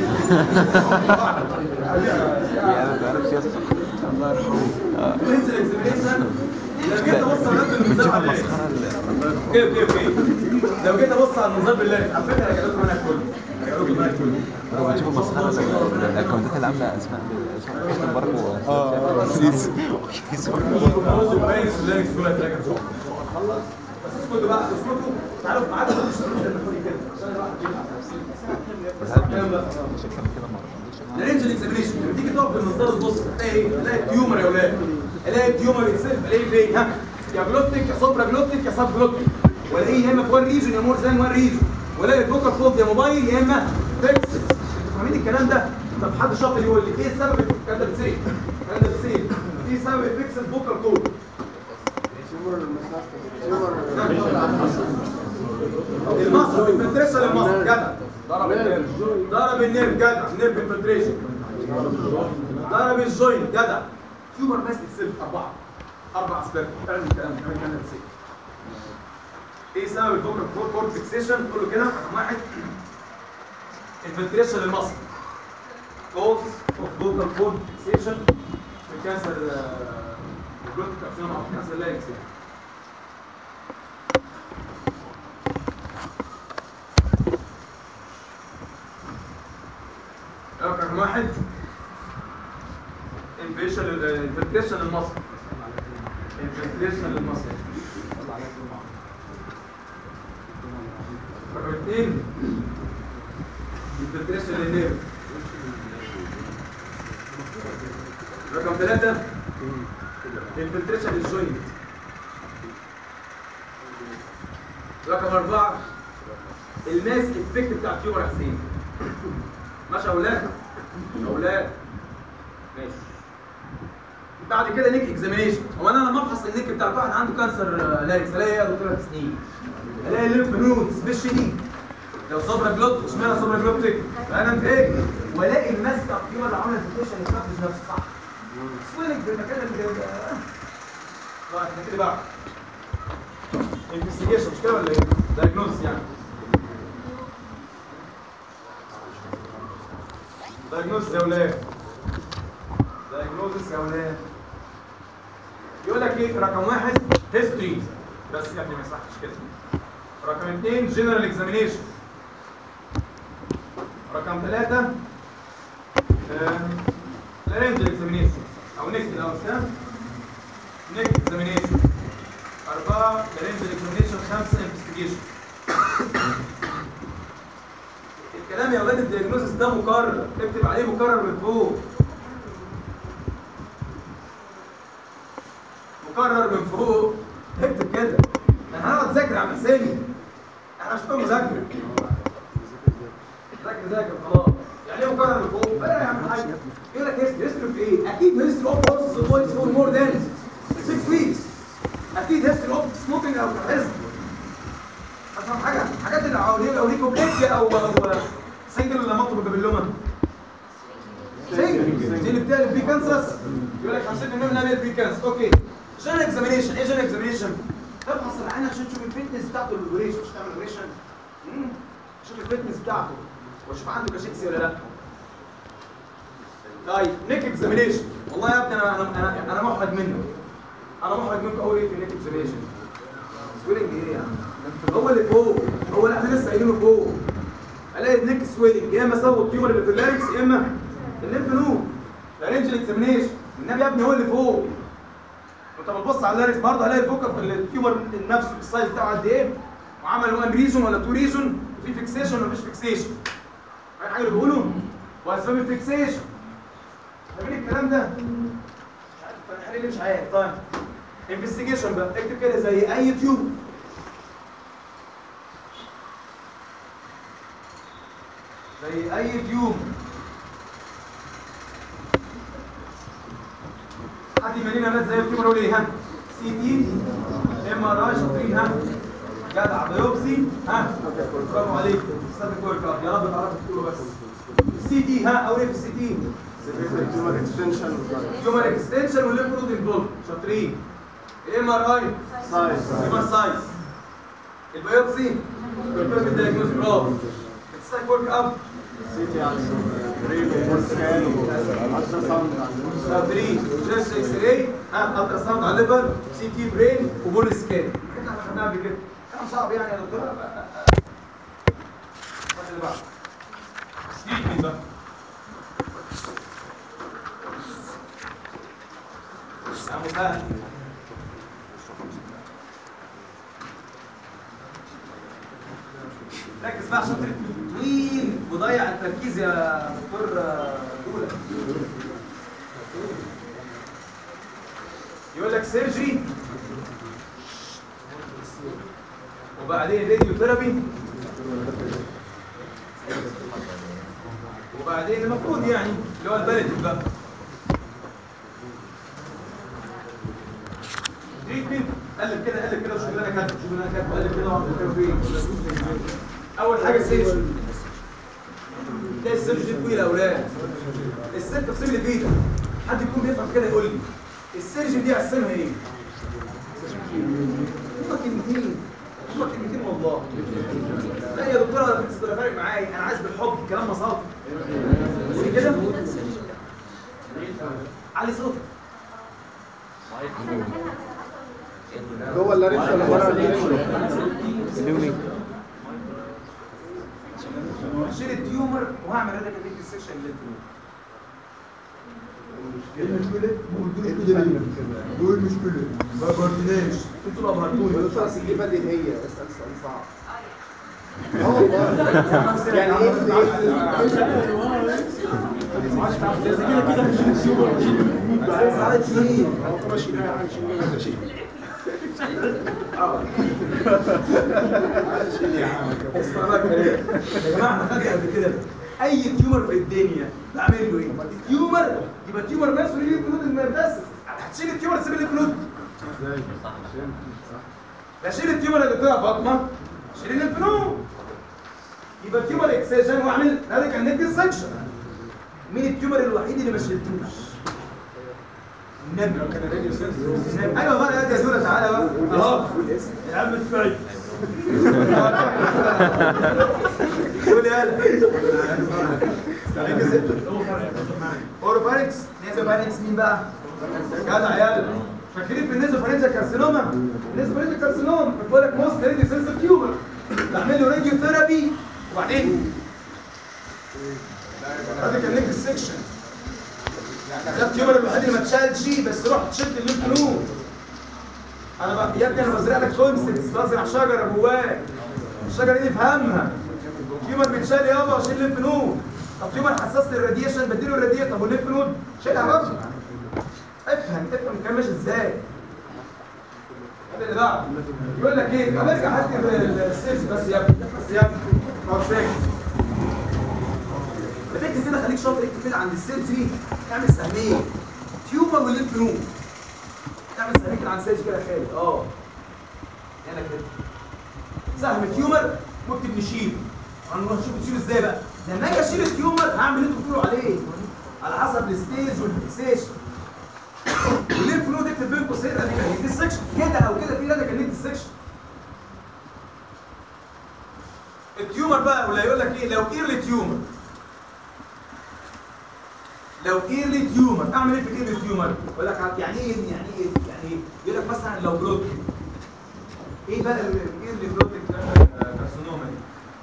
يعني ما تعرفش يصحى الله يرحمه ننزل اكزامينيشن لو جيت ابص على النظام بتشوف على المسخره اللي كيف كيف كيف لو جيت ابص على النظام بالله على فكره رجع لكم انا كله رجع لكم انا كله لو بتشوف المسخره اللي- الاكونتات اللي عامله اسماء اسماء حسني مبارك و اه سيس وكيس بس اسكتوا بقى اسكتوا تعالوا معاكم مش هنروح للمفروض كده عشان الواحد يلعب الكلام بقى مش هتكمل كده مره الرينجل اكزامينيشن لما تيجي تقف بالمنظار تبص تلاقي ايه؟ تلاقي تيومر يا ولاد الاقي تيومر يتسلف الاقي فين ها يا جلوتيك يا سوبرا جلوتيك يا سب جلوتيك والاقيه يا اما في وان ريجن يا مور زان وان ريجن والاقي الفوكال فوق يا موبايل يا اما فيكس انتوا فاهمين الكلام ده؟ طب حد شاطر يقول لي ايه السبب الكلام ده بتسيب الكلام ده بتسيب ايه سبب الفيكس الفوكال كود؟ المصر الفلتريشن للمصر جدع ضرب النيرف ضرب النيرف جدع نيرف انفلتريشن ضرب الجوينت جدع تيومر بس تسلف اربعه اربع اسباب اعمل الكلام ده كمان كان تسيب ايه سبب الفوكال كور كور فيكسيشن كله كده رقم واحد انفلتريشن للمصر كوز اوف فوكال كور فيكسيشن في كانسر الجلوتيك كارسينوما او كانسر لارينكس يعني رقم واحد انفيشن انفلتريشن للمصل انفلتريشن للمصل رقم اثنين انفلتريشن للنيرف رقم ثلاثة انفلتريشن للجوينت رقم أربعة الماس افكت بتاع التيومر يا حسين ماشي يا اولاد اولاد ماشي بعد كده نيك اكزامينيشن هو انا لما افحص النيك بتاع واحد عنده كانسر آه، لاريكس الاقي ايه يا دكتور سنين الاقي ليمف نود سبيشالي لو صبرا جلوت اشمعنى صبرا جلوتك فانا انت ايه والاقي الماس بتاع التيومر اللي عامله انفلتريشن يستخدم نفسه صح سويلك في المكان اللي طيب نبتدي بقى انفستيجيشن مش كده ولا ايه؟ دايجنوز يعني دايجنوز يا ولاد دايجنوزس يا ولاد يقول لك ايه رقم واحد هيستوري بس يا ابني ما يصحش كده رقم اثنين جنرال اكزامينيشن رقم ثلاثة لارنجل اكزامينيشن او نيك الاول كام؟ نيك اكزامينيشن أربعة لارنجل اكزامينيشن خمسة انفستيجيشن الكلام يا ولاد الدياجنوزس ده مكرر اكتب عليه مكرر من فوق مكرر من فوق اكتب كده انا هقعد اذاكر يا عم حسيني احنا مش بنقول مذاكره ذاكر ذاكر خلاص يعني ايه مكرر من فوق بلا يا عم حاج يقول لك هيستري هيستري في ايه اكيد هيستري اوف بوتس بوينتس فور مور ذان 6 ويكس اكيد هيستري اوف سموكينج او هيستري عشان حاجه حاجات اللي حواليه لو ليكم بليك او او سنجل ولا مطلب باللومه سنجل دي اللي بتعمل بيه كانسس يقول لك 50% منها بيت بيه كانسس اوكي جين اكزامينيشن ايه جين اكزامينيشن تفحص العين عشان تشوف الفيتنس بتاعته الاوبريشن مش تعمل اوبريشن شوف الفيتنس بتاعته واشوف عنده كاشيكسي ولا لا طيب نيك اكزامينيشن والله يا ابني انا انا انا, أنا محرج منه انا محرج منكم قوي ايه في النيك اكزامينيشن سويلنج ايه يا عم هو اللي فوق هو اللي احنا لسه قايلينه فوق الاقي النيك سويلنج يا اما سبب التيومر اللي في اللاركس يا اما الليمف نود لارنجل اكزامينيشن النبي يا ابني هو اللي فوق وانت بتبص على اللاركس برضه هلاقي الفوكس التيومر نفسه السايز بتاعه قد ايه وعمل 1 ريزون ولا 2 ريزون وفي فيكسيشن ولا مفيش فيكسيشن فاهم حاجه اللي بقوله واسباب الفيكسيشن فاهمين الكلام ده مش عارف انا ليه مش عارف طيب انفستيجيشن بقى اكتب كده زي اي تيوب زي اي تيوب حد يملينا ناس زي التيوب يقول ايه ها سي تي ام ار اي شاطرين ها جدع بيوبسي ها برافو عليك استاذ كورك يا رب تعرفوا تقولوا بس السي تي ها او ايه في السي تي تيومر اكستنشن هيومن اكستنشن والليمفنود انفولد شاطرين الام ار اي سايز هيومن سايز البيوبسي كونفيرم الدايجنوز برافو السايك ورك اب سي تي رينو سكان الترا ساوند شاطرين جاست اكس راي ها الترا ساوند على الليفر سي تي برين وبول سكان احنا خدناها قبل كده كلام صعب يعني يا دكتور الواحد اللي بعده تريتمنت بقى يا مسهل ركز بقى عشان تريتمنت طويل وضيع التركيز يا دكتور دولة يقول لك سيرجري وبعدين راديو ثيرابي وبعدين المفروض يعني اللي هو البلد بقى تريتمنت قلب كده قلب كده وشوف اللي انا كاتبه شوف اللي انا كاتبه قلب كده واعمل كده فين اول حاجه سيرجري تلاقي السيرجري طويل يا اولاد الست تفصيل اللي بايدك حد يكون بيفهم كده يقول لي السيرجري دي اقسمها ايه؟ هما كلمتين هما كلمتين والله لا يا دكتوره انا كنت فارق معايا انا عايز بالحب كلام مصادر قولي كده علي صوتك جوه اللارنج ولا بره اللارنج هشيل التيومر وهعمل راديكال سيكشن للتيومر دول مشكلة ما قلتناش انتوا اللي ابهرتوني دكتور اصل دي بديهيه اسال سؤال صعب اه والله يعني ايه اسمع بقى الكلام. يا جماعه احنا خدنا قبل كده اي تيومر في الدنيا بعمل له ايه؟ تيومر يبقى تيور ماس وليه الفلود المنفسس هتشيل التيومر تسيب لي الفلود بشيل التيومر اللي دكتوره فاطمه شيل لي الفلود يبقى التيومر اكسجن واعمل راديكال نيك سكشن مين التيومر الوحيد اللي ما شلتوش؟ النبي النبي. ايوه بقى يا زوره تعالى بقى اهو العم الفعل قول يالا اورفاريكس نيزوفاريكس مين بقى؟ جدع يالا فاكرين في النيزوفارينجا كارسينوما النيزوفارينجا كارسينوما بقول لك موست راديو سنسور تيومر بعمل له راديو ثيرابي وبعدين هذا كان نيك سيكشن ده التيومر الوحيد اللي ما اتشالش بس رحت شلت الليمف نود انا بقى يا ابني انا بزرع لك كونسبتس بزرع شجره جواك الشجره دي افهمها تيومر بيتشال يابا واشيل ليمف نود طب تيومر حساس للراديشن بديله الراديشن طب والليمف نود شيلها برضه افهم افهم الكلام ماشي ازاي هذا اللي بعده يقول لك ايه طب ارجع هات لي السيلز بس يا ابني بس يا ابني اقعد ساكت بتكتب كده خليك شاطر اكتب كده عند السيلز دي اعمل سهمين تيومر والليمف نود اعمل سهمين كده عند السيلز كده يا خالد اه هنا كده سهم تيومر واكتب نشيل هنروح نشوف نشيل ازاي بقى لما اجي اشيل التيومر هعمل اللي انتوا بتقولوا عليه على حسب الستيج والفيكسيشن والليمف نود اكتب بين قوسين راديكال نيك سكشن كده او كده في راديكال نيك سكشن التيومر بقى ولا يقول لك ايه لو ايرلي تيومر لو ايرلي تيومر اعمل ايه في الايرلي تيومر يقول لك يعني ايه يعني ايه يعني ايه يقول لك مثلا لو بلوت ايه بقى الايرلي بلوت كارسينوما دي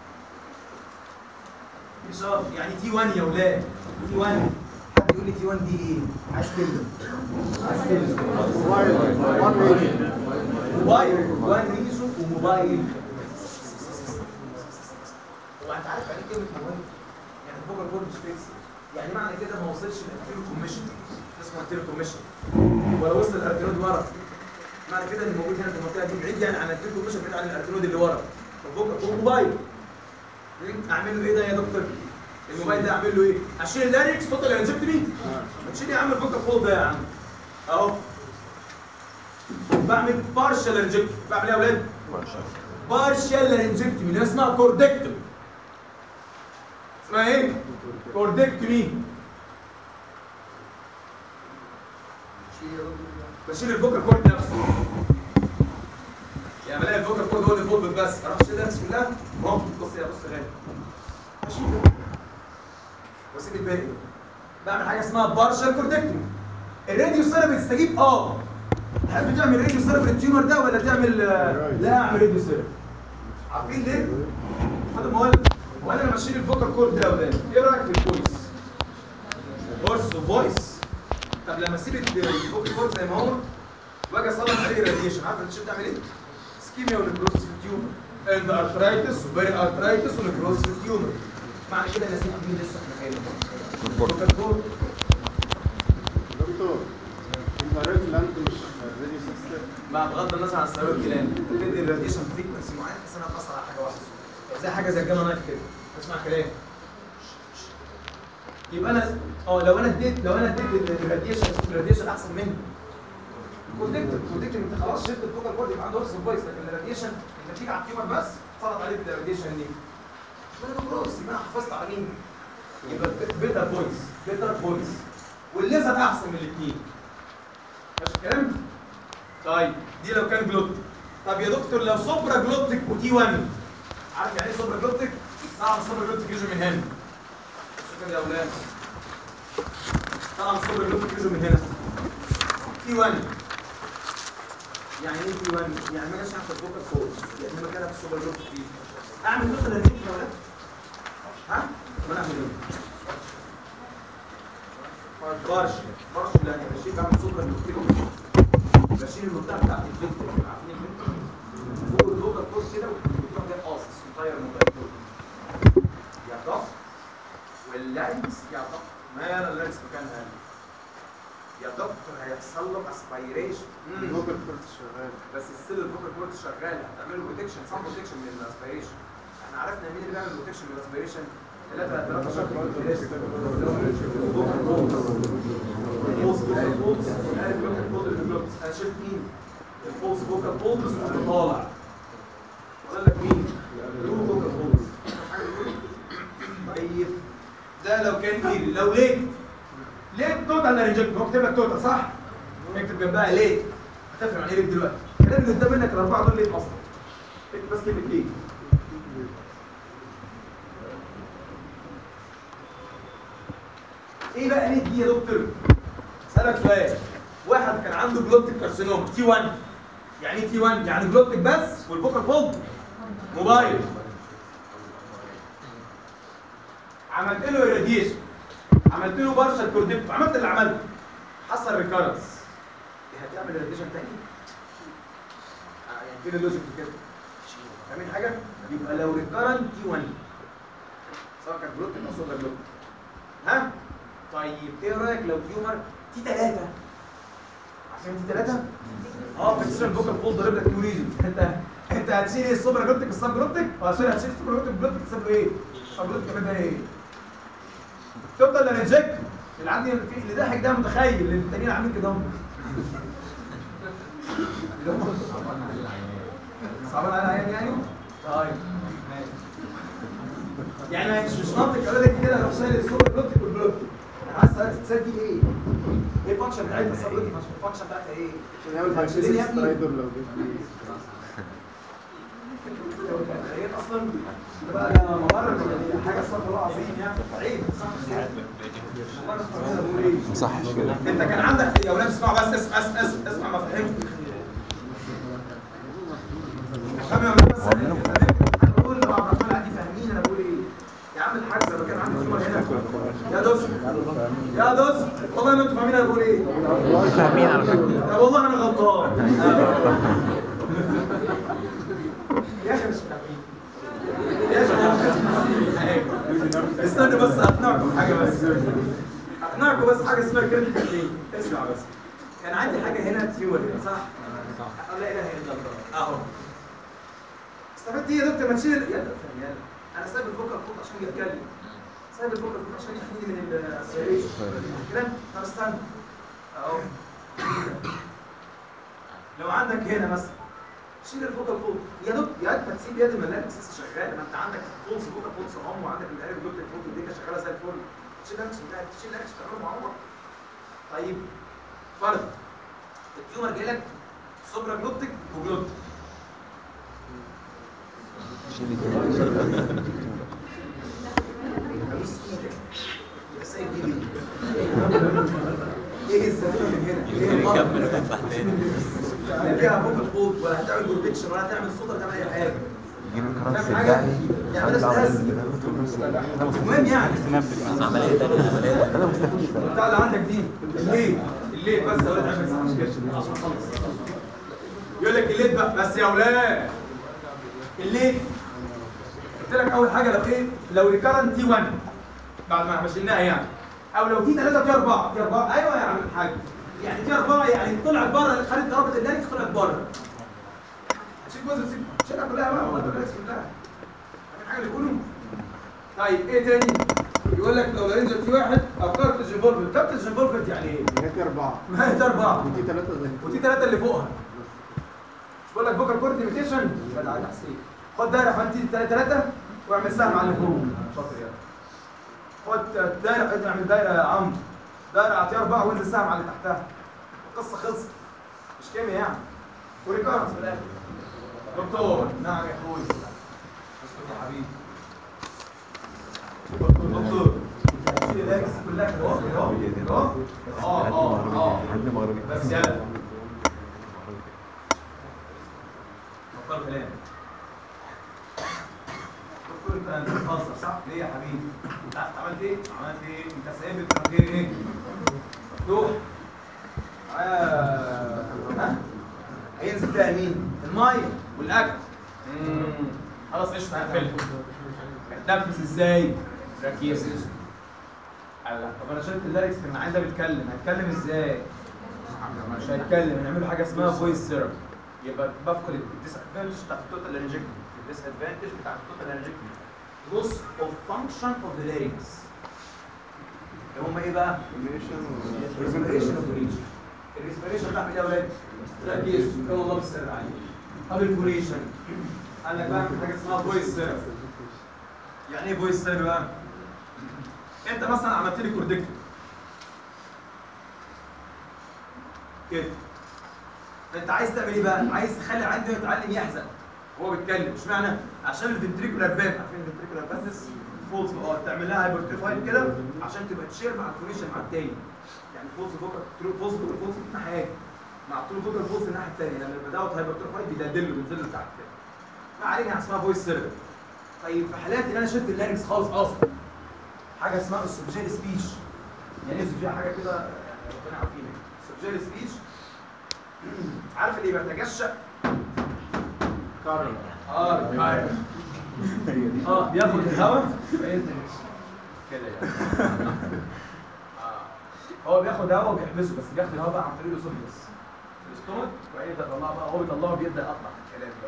مش شرط يعني تي 1 يا ولاد تي 1 حد يقول لي تي 1 دي ايه عايز كلمه عايز كلمه موبايل وان ريجن موبايل وان ريزو وموبايل هو انت عارف يعني ايه كلمه موبايل؟ يعني فوكال كورد سبيس يعني معنى كده ما وصلش للانتيرو كوميشن اسمه انتيرو كوميشن ولا وصل الارتينود ورا معنى كده ان موجود هنا في المنطقه دي بعيد يعني عن الانتيرو كوميشن بعيد عن الارتينود اللي ورا فوكال هو موبايل اعمل له ايه ده يا دكتور؟ الموبايل ده اعمل له ايه؟ اشيل اللاريكس توتال انجكتمي ما تشيل يا عم الفوكال فول ده يا عم اهو بعمل بارشال انجكت بعمل ايه يا اولاد؟ بارشال لارنجكتومي اللي اسمها كوردكتومي اسمها ايه؟ كوردكتومي بشيل الفوكال كورد نفسه يعني بلاقي الفوكال كورد هو اللي فوق بس اروح اشيل النفس كلها ممكن بص يا بص غالي اشيل واسيب الباقي بعمل حاجه اسمها بارشال كوردكتومي الراديو سيرابي بتستجيب اه تحب تعمل راديو سيرابي للتيومر ده ولا تعمل آه، لا اعمل راديو سيرابي عارفين ليه؟ هذا ما هو وانا لما اشيل الفوكال كورد ده قدامي ايه رايك في الفويس؟ فورس وفويس طب لما اسيب الفوكال كورد زي ما هو واجي اصلح عليه راديشن عارف الراديشن بتعمل ايه؟ سكيميا ونكروسس في التيومر اند ارثرايتس وبيري ارثرايتس ونكروسس في التيومر معنى كده ان اسيب مين لسه في مكانه؟ الفوكال كورد دكتور البارات لاند مش راديو سيستم مع بغض النظر عن السبب الكلام بتدي الراديشن فريكونسي معين بس انا بتاثر على حاجه واحده زي حاجه زي الجاما نايف كده اسمع كلام يبقى انا اه لو انا اديت لو انا اديت الراديشن الراديشن احسن منه الكونكتور الكونكتور انت خلاص شلت الفوكال كورد يبقى عنده هورس فويس لكن الراديشن انت تيجي على التيومر بس تسلط عليه بالراديشن دي يبقى انا كروس يبقى انا حفظت على مين؟ يبقى بيتر فويس بيتر فويس والليزر احسن من الاثنين ماشي الكلام؟ طيب دي لو كان جلوتيك طب يا دكتور لو سوبرا جلوتيك وتي 1 عارف يعني ايه سوبرا جلوتيك؟ طبعا السوبرا جلوتيك يجي من هنا شكرا يا اولاد طبعا السوبرا جلوتيك يجي من هنا تي 1 يعني ايه تي 1 يعني ما جاش تحت الفوكال كود يعني مكانها في السوبر جلوتيك دي اعمل نقطه للريتش يا اولاد ها طب انا اعمل ايه برش برش لا انا بشيل بعمل سوبرا جلوتيك بشيل المنطقه بتاعت الفيكتور عارفين الفيكتور فوق اللوكال كود كده وتروح جاي قاصص مطير المنطقه دول يا ضغط واللانس يا ضغط ما انا اللانس مكانها يا دكتور هيحصل له اسبيريشن الفوكال كورد شغال بس السيل الفوكال كورد شغال هتعملوا بروتكشن سام بروتكشن من الاسبيريشن احنا عرفنا مين اللي بيعمل بروتكشن من الاسبيريشن ثلاثة ثلاثة شكل انا شفت مين؟ الفولس فوكال بولز اللي طالع وقال لك مين؟ الرو فوكال بولز طيب ده لو كان ايه لو ليه ليه توتال لارنجكت هو كاتب لك توتال صح؟ اكتب جنبها ليه هتفهم عن ايه ليه دلوقتي الكلام اللي قدام منك الاربعه دول ليه اصلا اكتب بس كلمه ليه ايه بقى ليه دي يا دكتور؟ اسالك سؤال واحد كان عنده جلوتيك كارسينوم تي 1 يعني ايه تي 1 يعني جلوتيك بس والفوكال فولد موبايل عملت له irradiation عملت له بارشل كورديكت عملت اللي عملته حصل ريكارنس هتعمل irradiation تاني آه، يعني فين اللوجيك في كده فاهمين حاجه يبقى لو ريكارنت تي 1 سواء كان جلوتيك او سوبر جلوتيك ها طيب ايه رايك لو تيومر تي 3 عشان تي 3 اه بتشيل الفوكال فول ضارب لك تو ريزون انت انت هتشيل ايه السوبر جلوتيك السب جلوتيك اه سوري هتشيل السوبر جلوتيك جلوتيك تسيب له ايه؟ السب جلوتيك كمان ده ايه؟ تفضل لانجكت اللي عندي في اللي ضحك ده متخيل اللي التانيين عاملين كده هم صعبان على العيان يعني؟ طيب ماشي يعني مش مش منطق اقول لك كده لو شايل السوبر جلوتيك والجلوتيك انا عايز اسالك تسال دي ايه؟ ايه الفانكشن بتاعتها السب جلوتيك الفانكشن بتاعتها ايه؟ عشان يعمل هتشيلين يا هايبوثيسيس ابني؟ ترايدر لو جبت هي اصلا ده بقى ده ممر حاجه استغفر الله العظيم يعني عيب صح والله استغفر الله بقول ايه ما صحش كده انت كان عندك يا اولاد اسمعوا بس اسمع اسمع اسمع, اسمع ما فهمت فاهم يا اولاد بس انا بقول لو عبد الرحمن عندي فاهمين انا بقول ايه يا عم الحاج لما كان عندي تيومر هنا يا دوس يا دوس والله ما انتوا فاهمين انا بقول ايه فاهمين على فكره طب والله انا غلطان يا اخي مش فاهمين يا اخي استنى بس اقنعكم حاجه بس اقنعكم بس حاجه اسمها كريدت اسمع بس كان عندي حاجه هنا تيور هنا صح؟ لا اله الا الله اهو استفدت ايه يا دكتور ما تشيل يا دكتور يلا انا سايب الفوكال فوق عشان يتكلم سايب الفوكال فوق عشان يحميني من السيريشن كلام طب استنى اهو لو عندك هنا مثلا شيل الفوكال فوق يا دوب يا انت تسيب يد الملابس لسه شغاله ما انت عندك فولس فوكال فولس هم وعندك القلب جبت الفوق دي شغاله زي الفل تشيل لانكس بتاعك تشيل لانكس تعمله معوض طيب فرض التيومر جاي لك سوبرا جلوبتك وجلوبتك شيل الجنب بص ايدك يا سيد ايدي ايه الزميل من هنا؟ ايه الغلط؟ لا فيها فوكال فوق ولا هتعمل بروتكشن ولا هتعمل صوت ولا هتعمل اي حاجه جيب الكرات فاهم حاجة؟ سجعني يعني بس بس المهم يعني عملية تانية عملية انا مستفيد بتاع اللي عندك دي الليل الليل بس يا ولاد عشان ما مشكلة عشان خلص يقول لك الليل بقى بس يا ولاد الليل قلت لك اول حاجه لو ايه لو ريكارنت تي 1 بعد ما مشيناها يعني او لو تي 3 تي 4 تي 4 ايوه يا عم الحاج يعني تي 4 يعني طلعت بره خدت ضربه اللانكس طلعت بره هتشيل جزء تسيب شيلها كلها بقى والله اللانكس كلها فاهم حاجه اللي بيقولوا طيب ايه تاني يقول لك لو رينجر تي واحد او كارتج انفولفد كارتج انفولفد يعني ايه؟ هيك اربعه ما هي اربعه ودي ثلاثه زي ودي ثلاثه اللي فوقها مش بقول لك بوكر كورت ايميتيشن جدع ده حسين خد دايره فانتي ثلاثه واعمل سهم على اللي فوق شاطر يعني خد دايره اعمل دايره يا عم دايره اعطيها اربعه وانزل سهم على اللي تحتها القصه خلصت مش كيمياء يعني وريكارنس في الاخر دكتور نعم يا اخوي اسكت يا حبيبي دكتور دكتور شيل الاكس كلها كده اهو كده اهو اه اه اه حد مغربي بس يلا بطل كلام دكتور انت انت بتهزر صح؟ ليه يا حبيبي؟ انت عارف عملت ايه؟ عملت ايه؟ انت سايب التركيب ايه؟ مفتوح معايا ها؟ هينزل فيها مين؟ الميه والاكل مم. خلاص قشطه هقفلها هتنفس ازاي؟ ركيز الله طب انا شلت اللاركس كان عايز بيتكلم هيتكلم ازاي؟ مش هيتكلم هنعمل حاجه اسمها فويس ثيرابي يبقى بفقد الديس ادفانتج بتاعت التوتال انرجيكتي الديس ادفانتج بتاعت التوتال انرجيكتي loss of function of the larynx اللي هم ايه بقى؟ respiration of the region الريسبيريشن بتاعت ايه يا ولاد؟ ركز كان الله بالسر عليك طب الفوريشن قال لك بقى حاجه اسمها فويس ثيرابي يعني ايه فويس ثيرابي بقى؟ انت مثلا عملت لي كوردكتور كده انت عايز تعمل ايه بقى؟ عايز تخلي عندي يتعلم يحزن وهو بيتكلم اشمعنى؟ عشان الفنتريكولار فان عارفين الفنتريكولار فانس فولز اه تعمل لها هايبرتريفايد كده عشان تبقى تشير مع الفوريشن مع التاني يعني فولز فوكر فولز فوكر فولز في ناحيه مع طول فوكر فولز الناحيه الثانيه لما يبقى دوت هايبرتريفايد بيدلله بينزل له تحت كده ما علينا اسمها فويس سيرفر طيب في حالات ان انا شلت اللارنكس خالص اصلا حاجه اسمها السوبجيل سبيش يعني ايه سوبجيل حاجه كده يعني ربنا عارفينها السوبجيل سبيش عارف اللي بيتجشأ كارل اه الكاير اه بياخد الهواء فينزل كده يعني اه هو بياخد هواء وبيحبسه بس بياخد الهواء بقى عن طريق الاسوفيس الاستومك وبعدين يطلعه بقى هو بيطلعه بيبدا يقطع الكلام ده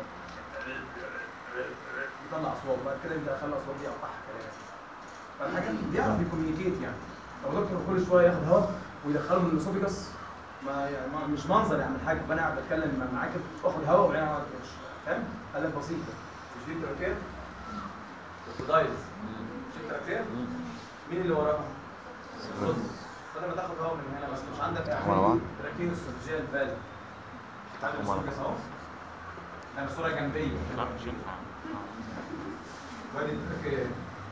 يطلع اصوات بقى كده يبدا يخلي الاصوات دي يقطعها كلام فالحاجات دي بيعرف يكوميونيكيت يعني لو دكتور كل شويه ياخد هواء ويدخله من الاسوفيكس ما يعني ما مش منظر يعني الحاج انا قاعد بتكلم معاك باخد هواء وبعدين اقعد أتمشى. فاهم؟ قال لك بسيطه مش دي تراكيه؟ كروكودايلز مش دي تراكيه؟ مين اللي وراها؟ الصوت فلما تاخد هواء من هنا بس مش عندك ورا بعض؟ تراكيه السوفجيال فالف بتاع ورا الاسوفيكس اهو انا صوره جنبيه وادي التراكيه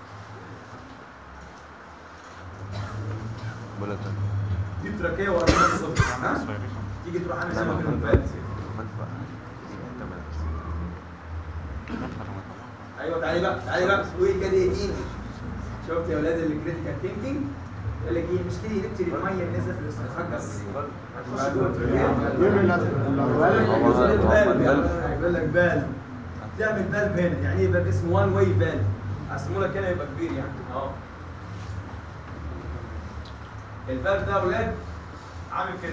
بقول لك دي تراكيه ورا الاسوفيكس ها؟ تيجي تروح عامل زي ما كده الفالف ايوه تعالي بقى تعالي بقى قولي كده ايه شفت يا اولاد الكريتيكال ثينكينج يقول لك ايه مش كده نبتدي الميه اللي نازله في الاسوفاجس هتخش جوه التركيه يقول لك بال تعمل بالب هنا يعني ايه بالب اسمه وان واي بالب اقسمه لك هنا يبقى كبير يعني اه البالب ده يا اولاد عامل كده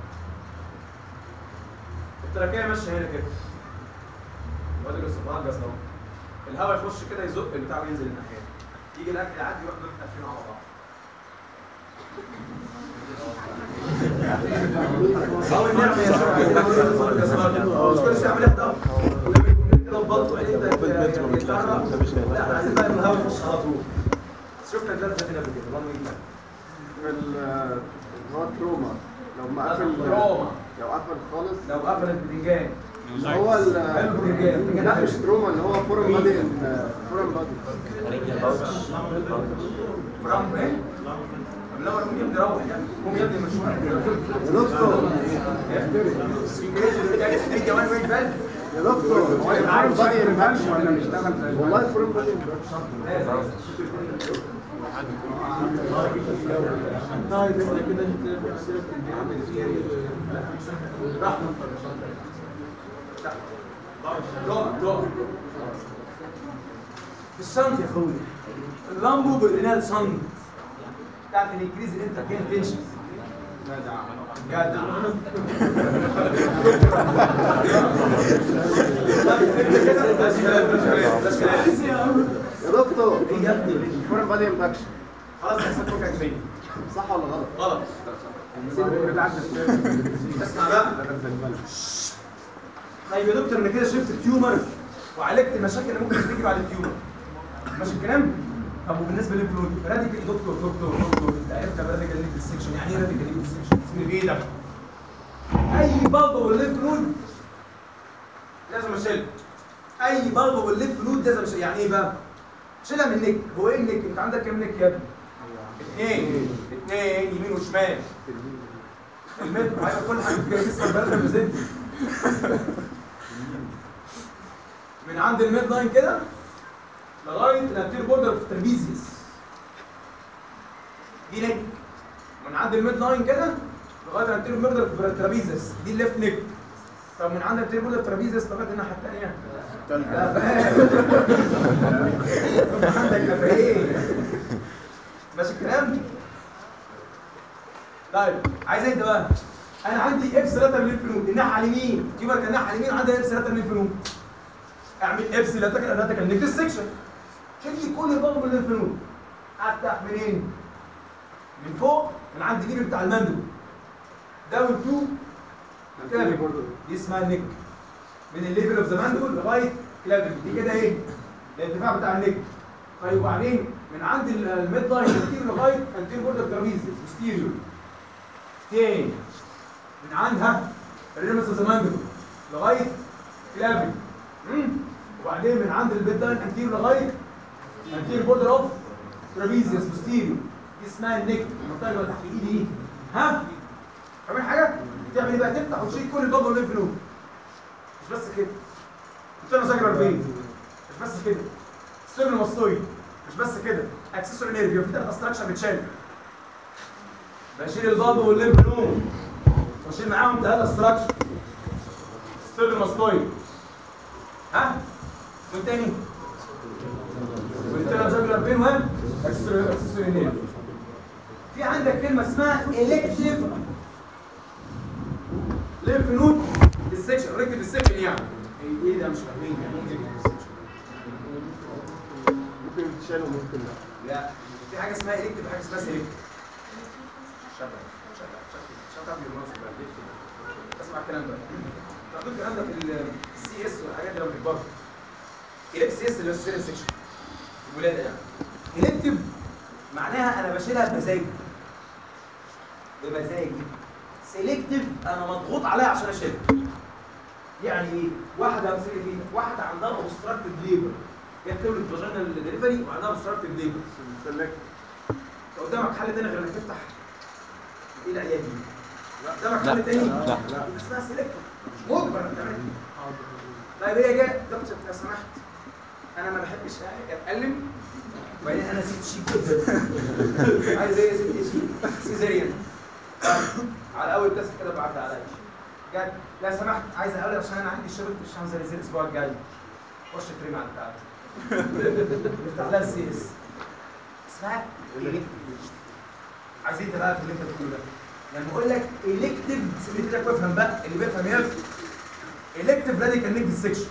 التركيه ماشيه هنا كده وادي الاسوفاجس اهو الهواء يخش كده يزق البتاع وينزل الناحيه دي. يجي الاكل يعدي يروح دول قافلين على بعض او النعمه يا شباب عايزين نقول لك صوت يا صغار. مش كل شيء عامل اهداف كده ببطء وعينيك تتحرك لا احنا عايزين بقى الهواء يخش على طول شفنا الدرس هنا قبل كده والله يجيب. ال- اللي هو التروما لو ما قفل التروما. لو قفل خالص لو قفل البتنجان اللي هو ال- حلو البتنجان لا مش تروما اللي هو فورم بادي فورم بادي برام ايه؟ طب لا قوم يا ابني روح يا ابني قوم يا ابني مشوار يا دكتور في كمان وين بلد يا دكتور هو الفورم بادي انفكشن ولا نشتغل والله الفورم بادي انفكشن الشنط يا اخويا اللامبو بالرينال شنط بتاعت الانكريز الانتر كان تنشن جدع جدع يا دكتور ايه يا ابني الفورم بادي انفكشن خلاص يا سيدي فكك مني صح ولا غلط؟ غلط اسمع بقى طيب يا دكتور انا كده شفت التيومر وعالجت المشاكل اللي ممكن تيجي بعد التيومر ماشي الكلام طب وبالنسبه للفلويد راديكال دكتور دكتور دكتور انت عرفت راديكال ليك ديسكشن يعني ايه راديكال ليك ديسكشن اسمي بايدك اي بلبه والليف نود لازم اشيلها اي بلبه والليف نود لازم اشيلها يعني ايه بقى شيلها من النك هو ايه النك انت عندك كام نك يا ابني اثنين اثنين يمين وشمال المتر عايز كل حاجه في جسمك بقى ريبريزنت من عند الميد لاين كده لغايه الانتير بوردر في الترابيزيوس دي نك من عند الميد لاين كده لغايه الانتير بوردر في الترابيزيوس دي الليفت نك طب من عند الانتير بوردر في الترابيزيوس لغايه الناحيه الثانيه لا فاهم طب عندك نفقين ماشي الكلام طيب عايز انت بقى انا عندي اف 3 من الفنون الناحيه على اليمين يبقى كان الناحيه على اليمين عندي اف 3 من الفنون اعمل اف 3 3 كان نيجاتيف سيكشن شيل لي كل الضغط من الفنون افتح منين من فوق من عند الليفل بتاع المندل داون تو كلافيكل دي اسمها النك من الليفل اوف ذا ماندبل لغايه كلافيكل دي كده ايه الارتفاع بتاع النك طيب وبعدين من عند ال- الميد لاين كتير لغايه انتير بوردر ترابيزي ستيريو تاني من عندها الريمس اوف ذا ماندبل لغايه كلافيكل مم. وبعدين من عند الميد لاين انتير لغايه انتير بوردر اوف ترابيزيوس بوستيريو دي اسمها النك المنطقه اللي تحت ايدي دي ها فاهمين حاجه تعمل ايه بقى تفتح وتشيل كل الضغط اللي في النوم مش بس كده بتعمل سجر 40 مش بس كده ستيرن ماستويد مش بس كده اكسسوري نيرف يبقى في ثلاث استراكشر بتشال بشيل البلب والليمف نود واشيل معاهم ثلاث استراكشر ستيرن ماستويد ها والتاني والثلاث سجر 40 و اكسسوري اكسسوري نيرف في عندك كلمه اسمها الكتيف ليمف نود ديسكشن ريكتيف ديسكشن يعني ايه إيه ده مش فاهمين يعني ايه ريكتيف ديسكشن ممكن تشيل وممكن لا لا في حاجه اسمها الكتيف وحاجه اسمها سيلكتيف شبه شبه شبه شبه بالمناسبة بقى. اسمع الكلام ده تاخدوا الكلام ده في السي اس والحاجات دي لما تكبروا الكتيف سي اس اللي هو السيريال سيكشن الولاده يعني الكتيف معناها انا بشيلها بمزاجي بمزاجي سيلكتيف انا مضغوط عليها عشان اشيلها يعني ايه؟ واحده امثله ايه؟ واحده عندها اوبستراكتيف ليبر هي بتولد فاجينال ديليفري وعندها اوبستراكتيف ليبر سلكت قدامك حل تاني غير انك تفتح ايه العيادة دي؟ قدامك لا. حل تاني؟ لا. اسمها سيلكتيف مش مجبر انك تعملها طيب هي جت دكتور لو سمحت انا ما بحبش اتكلم وبعدين انا ست شيك جدا عايز ايه يا ست شيك سيزاريان على اول تست كده بعد عليا جت لا سمحت عايز اقول عشان انا عندي شغل في الشمس زي الاسبوع الجاي خش تريم على بتاعتي افتح لها السي اس اسمها elective. عايز انت بقى في اللي انت بتقوله ده لما اقول لك الكتيف سيبني كده وافهم بقى اللي بيفهم يفهم الكتيف راديكال نيك ديسكشن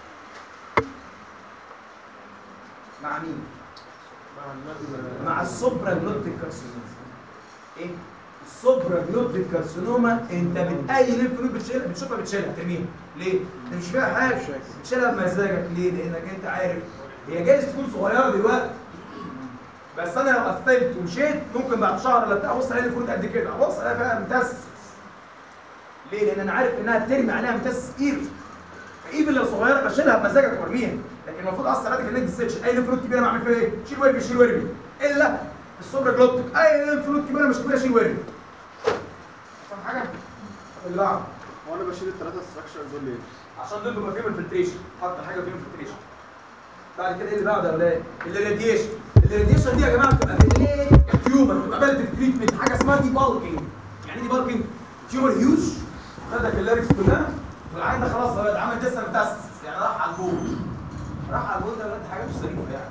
مع مين؟ مع السوبرا جلوتيك كارسينوز ايه؟ السوبرا جلوبتيك كارسينوما انت بتأي ليمف نود بتشيلها بتشوفها بتشيلها ترميها ليه؟ انت مش فيها حاجه بتشيلها بمزاجك ليه؟ لانك انت عارف هي جايز تكون صغيره دلوقتي بس انا لو قفلت ومشيت ممكن بعد شهر ولا بتاع ابص الاقي الفروض قد كده ابص الاقي فيها متسس ليه؟ لان انا عارف انها بترمي عليها متسس ايفل فايفل لو صغيره بشيلها بمزاجك وارميها لكن المفروض اصلا عليك انك تسيتش اي ليمف نود كبيره بعمل فيها ايه؟ شيل وارمي شيل وارمي الا السوبر جلوبتيك اي ليمف نود كبيره مش كبيره شيل وارمي فاهم حاجه؟ اللي بعده هو انا بشيل الثلاثه ستراكشر دول ليه؟ عشان دول بيبقى فيهم الفلتريشن حط حاجه فيهم الفلتريشن بعد كده ايه اللي بعده يا اولاد الراديشن الراديشن دي يا جماعه بتبقى في الايه تيومر بتبقى بالتيف تريتمنت حاجه اسمها دي بالكينج يعني ايه دي بالكينج تيومر هيوج خدك اللاركس كلها والعين ده خلاص بقى عمل جسم متاسس يعني راح على البول راح على البول ده يا ولاد حاجه مش ظريفه يعني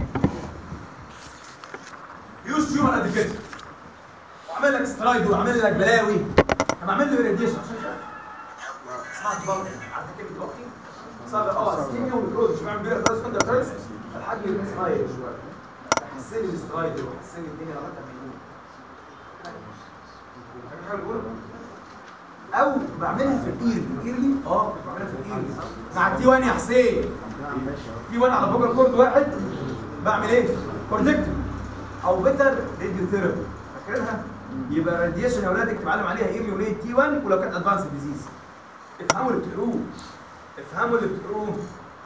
هيوج تيومر قد كده وعمل لك سترايد وعمل لك بلاوي طب اعمل له راديشن عشان كده اسمها ديباركينج عارف كلمه ديباركينج؟ صار اه سكيميا وميكروز مش بعمل بيها فلاس كنت فلاس الحاج يبقى صغير شويه حسن لي السترايد وحسن لي الدنيا لغايه ما يقوم حاجه حلوه تقولها او بعملها في الايرلي الايرلي اه بعملها في الايرلي مع التي 1 يا حسين تي 1 على بوكر كورد واحد بعمل ايه؟ كورنكتيف او بيتر راديو ثيرابي فاكرينها؟ يبقى راديشن يا اولاد اكتب علم عليها ايرلي وليه تي 1 ولو كانت ادفانس ديزيز افهموا اللي بتقروه افهموا اللي بتقروه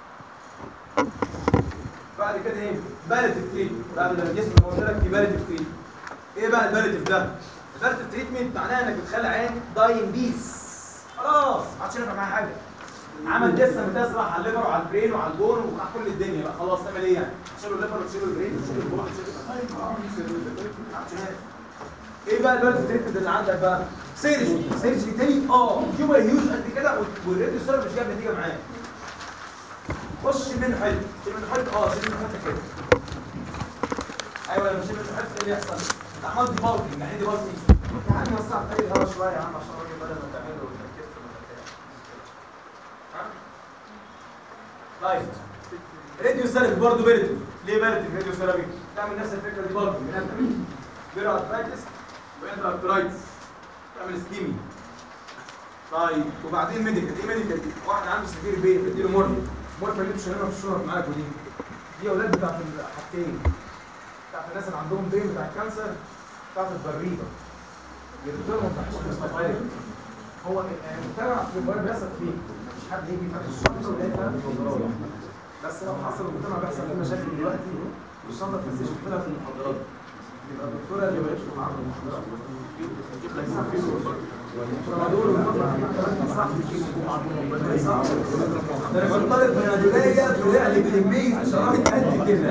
بعد كده ايه باليتيف تريتمنت بعد ما الجسم ما قلت لك في باليتيف تريتمنت ايه بقى الباليتيف ده الباليتيف تريتمنت معناها انك بتخلي عين داين بيس خلاص ما عادش ينفع معاها حاجه عمل لسه متسرح على الليفر وعلى البرين وعلى البون وعلى كل الدنيا بقى خلاص تعمل ايه يعني تشيلوا الليفر وتشيلوا البرين وتشيلوا البون وتشيلوا ايه بقى الباليتيف تريتمنت اللي عندك بقى سيرجي سيرجي تاني اه تيومر هيوز قد كده والراديو سيرم مش جايب نتيجه معاه خش منه حته شيل منه حته اه شيل منه حته كده ايوه لما شيل منه حته ايه اللي يحصل؟ انت عملت دي بالكينج يعني ايه دي بالكينج؟ يا عم وسع طريق الهواء شويه يا عم عشان الراجل بدل ما تعمله وتركزت لايت راديو ثيرابي برضه بيرتيف ليه بيرتيف راديو ثيرابي؟ تعمل نفس الفكره دي بالكينج من انت بيرو ارترايتس وانتر ارترايتس تعمل سكيمي طيب وبعدين ميديكال ايه ميديكال دي؟ واحد عنده سفير بيه بديله مورفين مورفين اللي بتشيلها في الشنط معاكوا دي دي يا اولاد بتاعت الحاجتين بتاعت الناس اللي عندهم بين بتاع الكانسر بتاعت البريده يردهم تحت المستقبل هو المجتمع في الموبايل بيحصل فيه مفيش حد يجي يفتح الشنطه ويلاقي فيها مخدرات بس لو حصل المجتمع بيحصل فيه مشاكل دلوقتي والشنطه ما تنسيش تحطها في المخدرات يبقى الدكتوره اللي بقتش معاها المخدرات ده انا كنت طالب بنادوليه طلع لي بكميه شرائط قد كده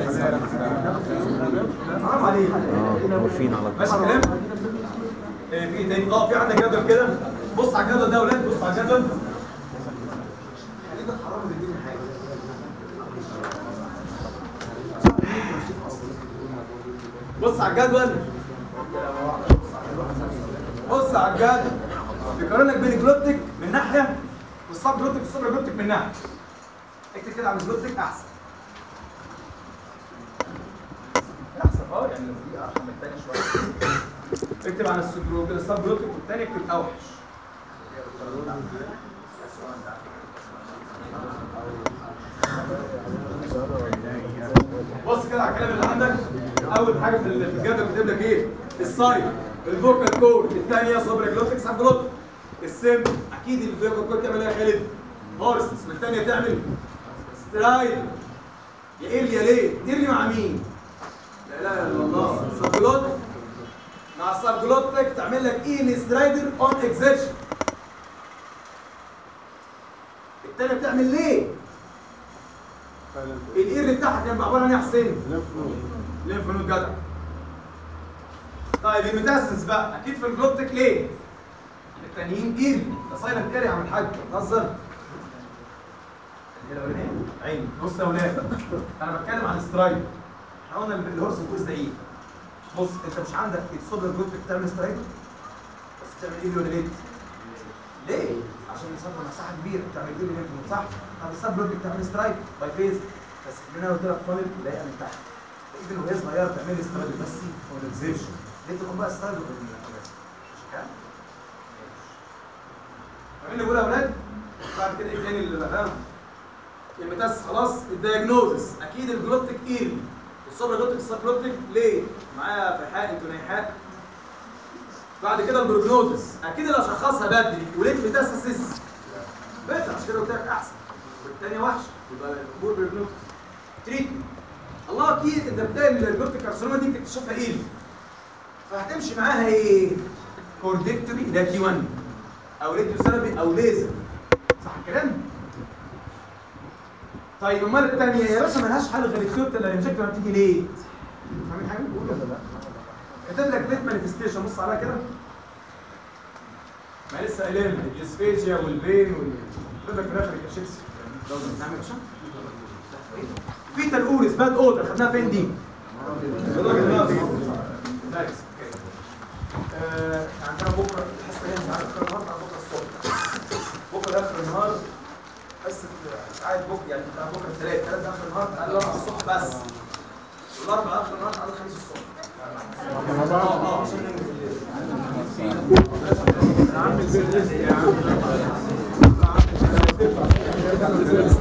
حرام عليك واقفين على ماشي الكلام؟ إيه، في إيه تاني؟ اه في عندك جدول كده بص على الجدول ده يا اولاد بص على الجدول خلينا حرام تديني حاجه بص على الجدول بص على الجدول بيقارن لك بين الجلوبتيك من ناحيه والسب جلوبتيك والسوبر جلوبتيك من ناحيه اكتب كده على الجلوبتيك احسن احسن اه يعني دي ارحم من الثانيه شويه اكتب على السب السب جلوبتيك والثاني اكتب اوحش بص كده على الكلام اللي عندك اول حاجه في الجدول كاتب لك ايه السايد الفوكال كورد الثانيه سوبر جلوتيك سب جلوتيك السم اكيد الفوكال كورد تعمل ايه يا خالد هورس والثانيه تعمل سترايد يا ايرلي يا ليه ايرلي مع مين لا اله الا الله سب جلوتيك مع السب جلوتيك تعمل لك ايرلي سترايدر اون اكزيشن الثانيه بتعمل ليه الايرلي بتاعها كان عباره عن ايه يا حسين ليمف نود جدع طيب الميتاسيس بقى اكيد في الجلوبتيك ليه التانيين ايرلي ده سايلنت اريا عم الحاج بتهزر هي الاولانيه عيني بص يا اولاد انا بتكلم عن سترايد احنا قلنا الهورس كويس ضعيف بص انت مش عندك السوبر جلوبتيك تعمل سترايد بس تعمل ايه ولا ليه ليه عشان يصدر مساحه كبيره بتعمل ايه ليمف نود صح طب السب جلوبتيك تعمل سترايد باي فيز بس من انا قلت لك طالب لاقيها من تحت ايفن وهي صغيره بتعمل لي سترايد بس ما تنزلش ليه تكون بقى سترايد كام؟ فاهمين اللي بقول يا اولاد؟ بعد كده ايه تاني اللي بقى الميتاس خلاص الدياجنوزس اكيد الجلوتيك ايرلي السوبر جلوتيك السب جلوتيك ليه؟ معايا في حق انتوا نايحات بعد كده البروجنوزس اكيد اللي اشخصها بدري ولقيت ميتاسيس بيتر عشان كده قلت لك احسن والثانيه وحشه يبقى الامور بروجنوزس تريتمنت الله اكيد انت بتلاقي الجلوتيك كارسينوما دي بتكتشفها ايه؟ فهتمشي معاها ايه؟ كورديكتوري ده تي 1 او راديو ثيرابي او ليزر صح الكلام؟ طيب امال الثانيه يا باشا ملهاش حل غير التوتال الانجكتور بتيجي ليه؟ فاهمين حاجه؟ قول ولا لا؟ كتب لك ليت مانيفستيشن بص عليها كده ما لسه قايلين لك الديسفيجيا والبين وال كتب لك في الاخر الكاشيكس لو نعمل يا باشا في تلقورس باد اوردر خدناها فين دي؟ نايس آه، عندنا بكره الحصه هي مش عارف النهارده على بكره الصبح بكره اخر النهار حصه قاعد بكره يعني بتاع بكره الثلاث ثلاث اخر النهار قال الاربع الصبح بس والاربع اخر النهار قال الخميس الصبح اه اه عشان ننزل. عامل بالرزق يا عم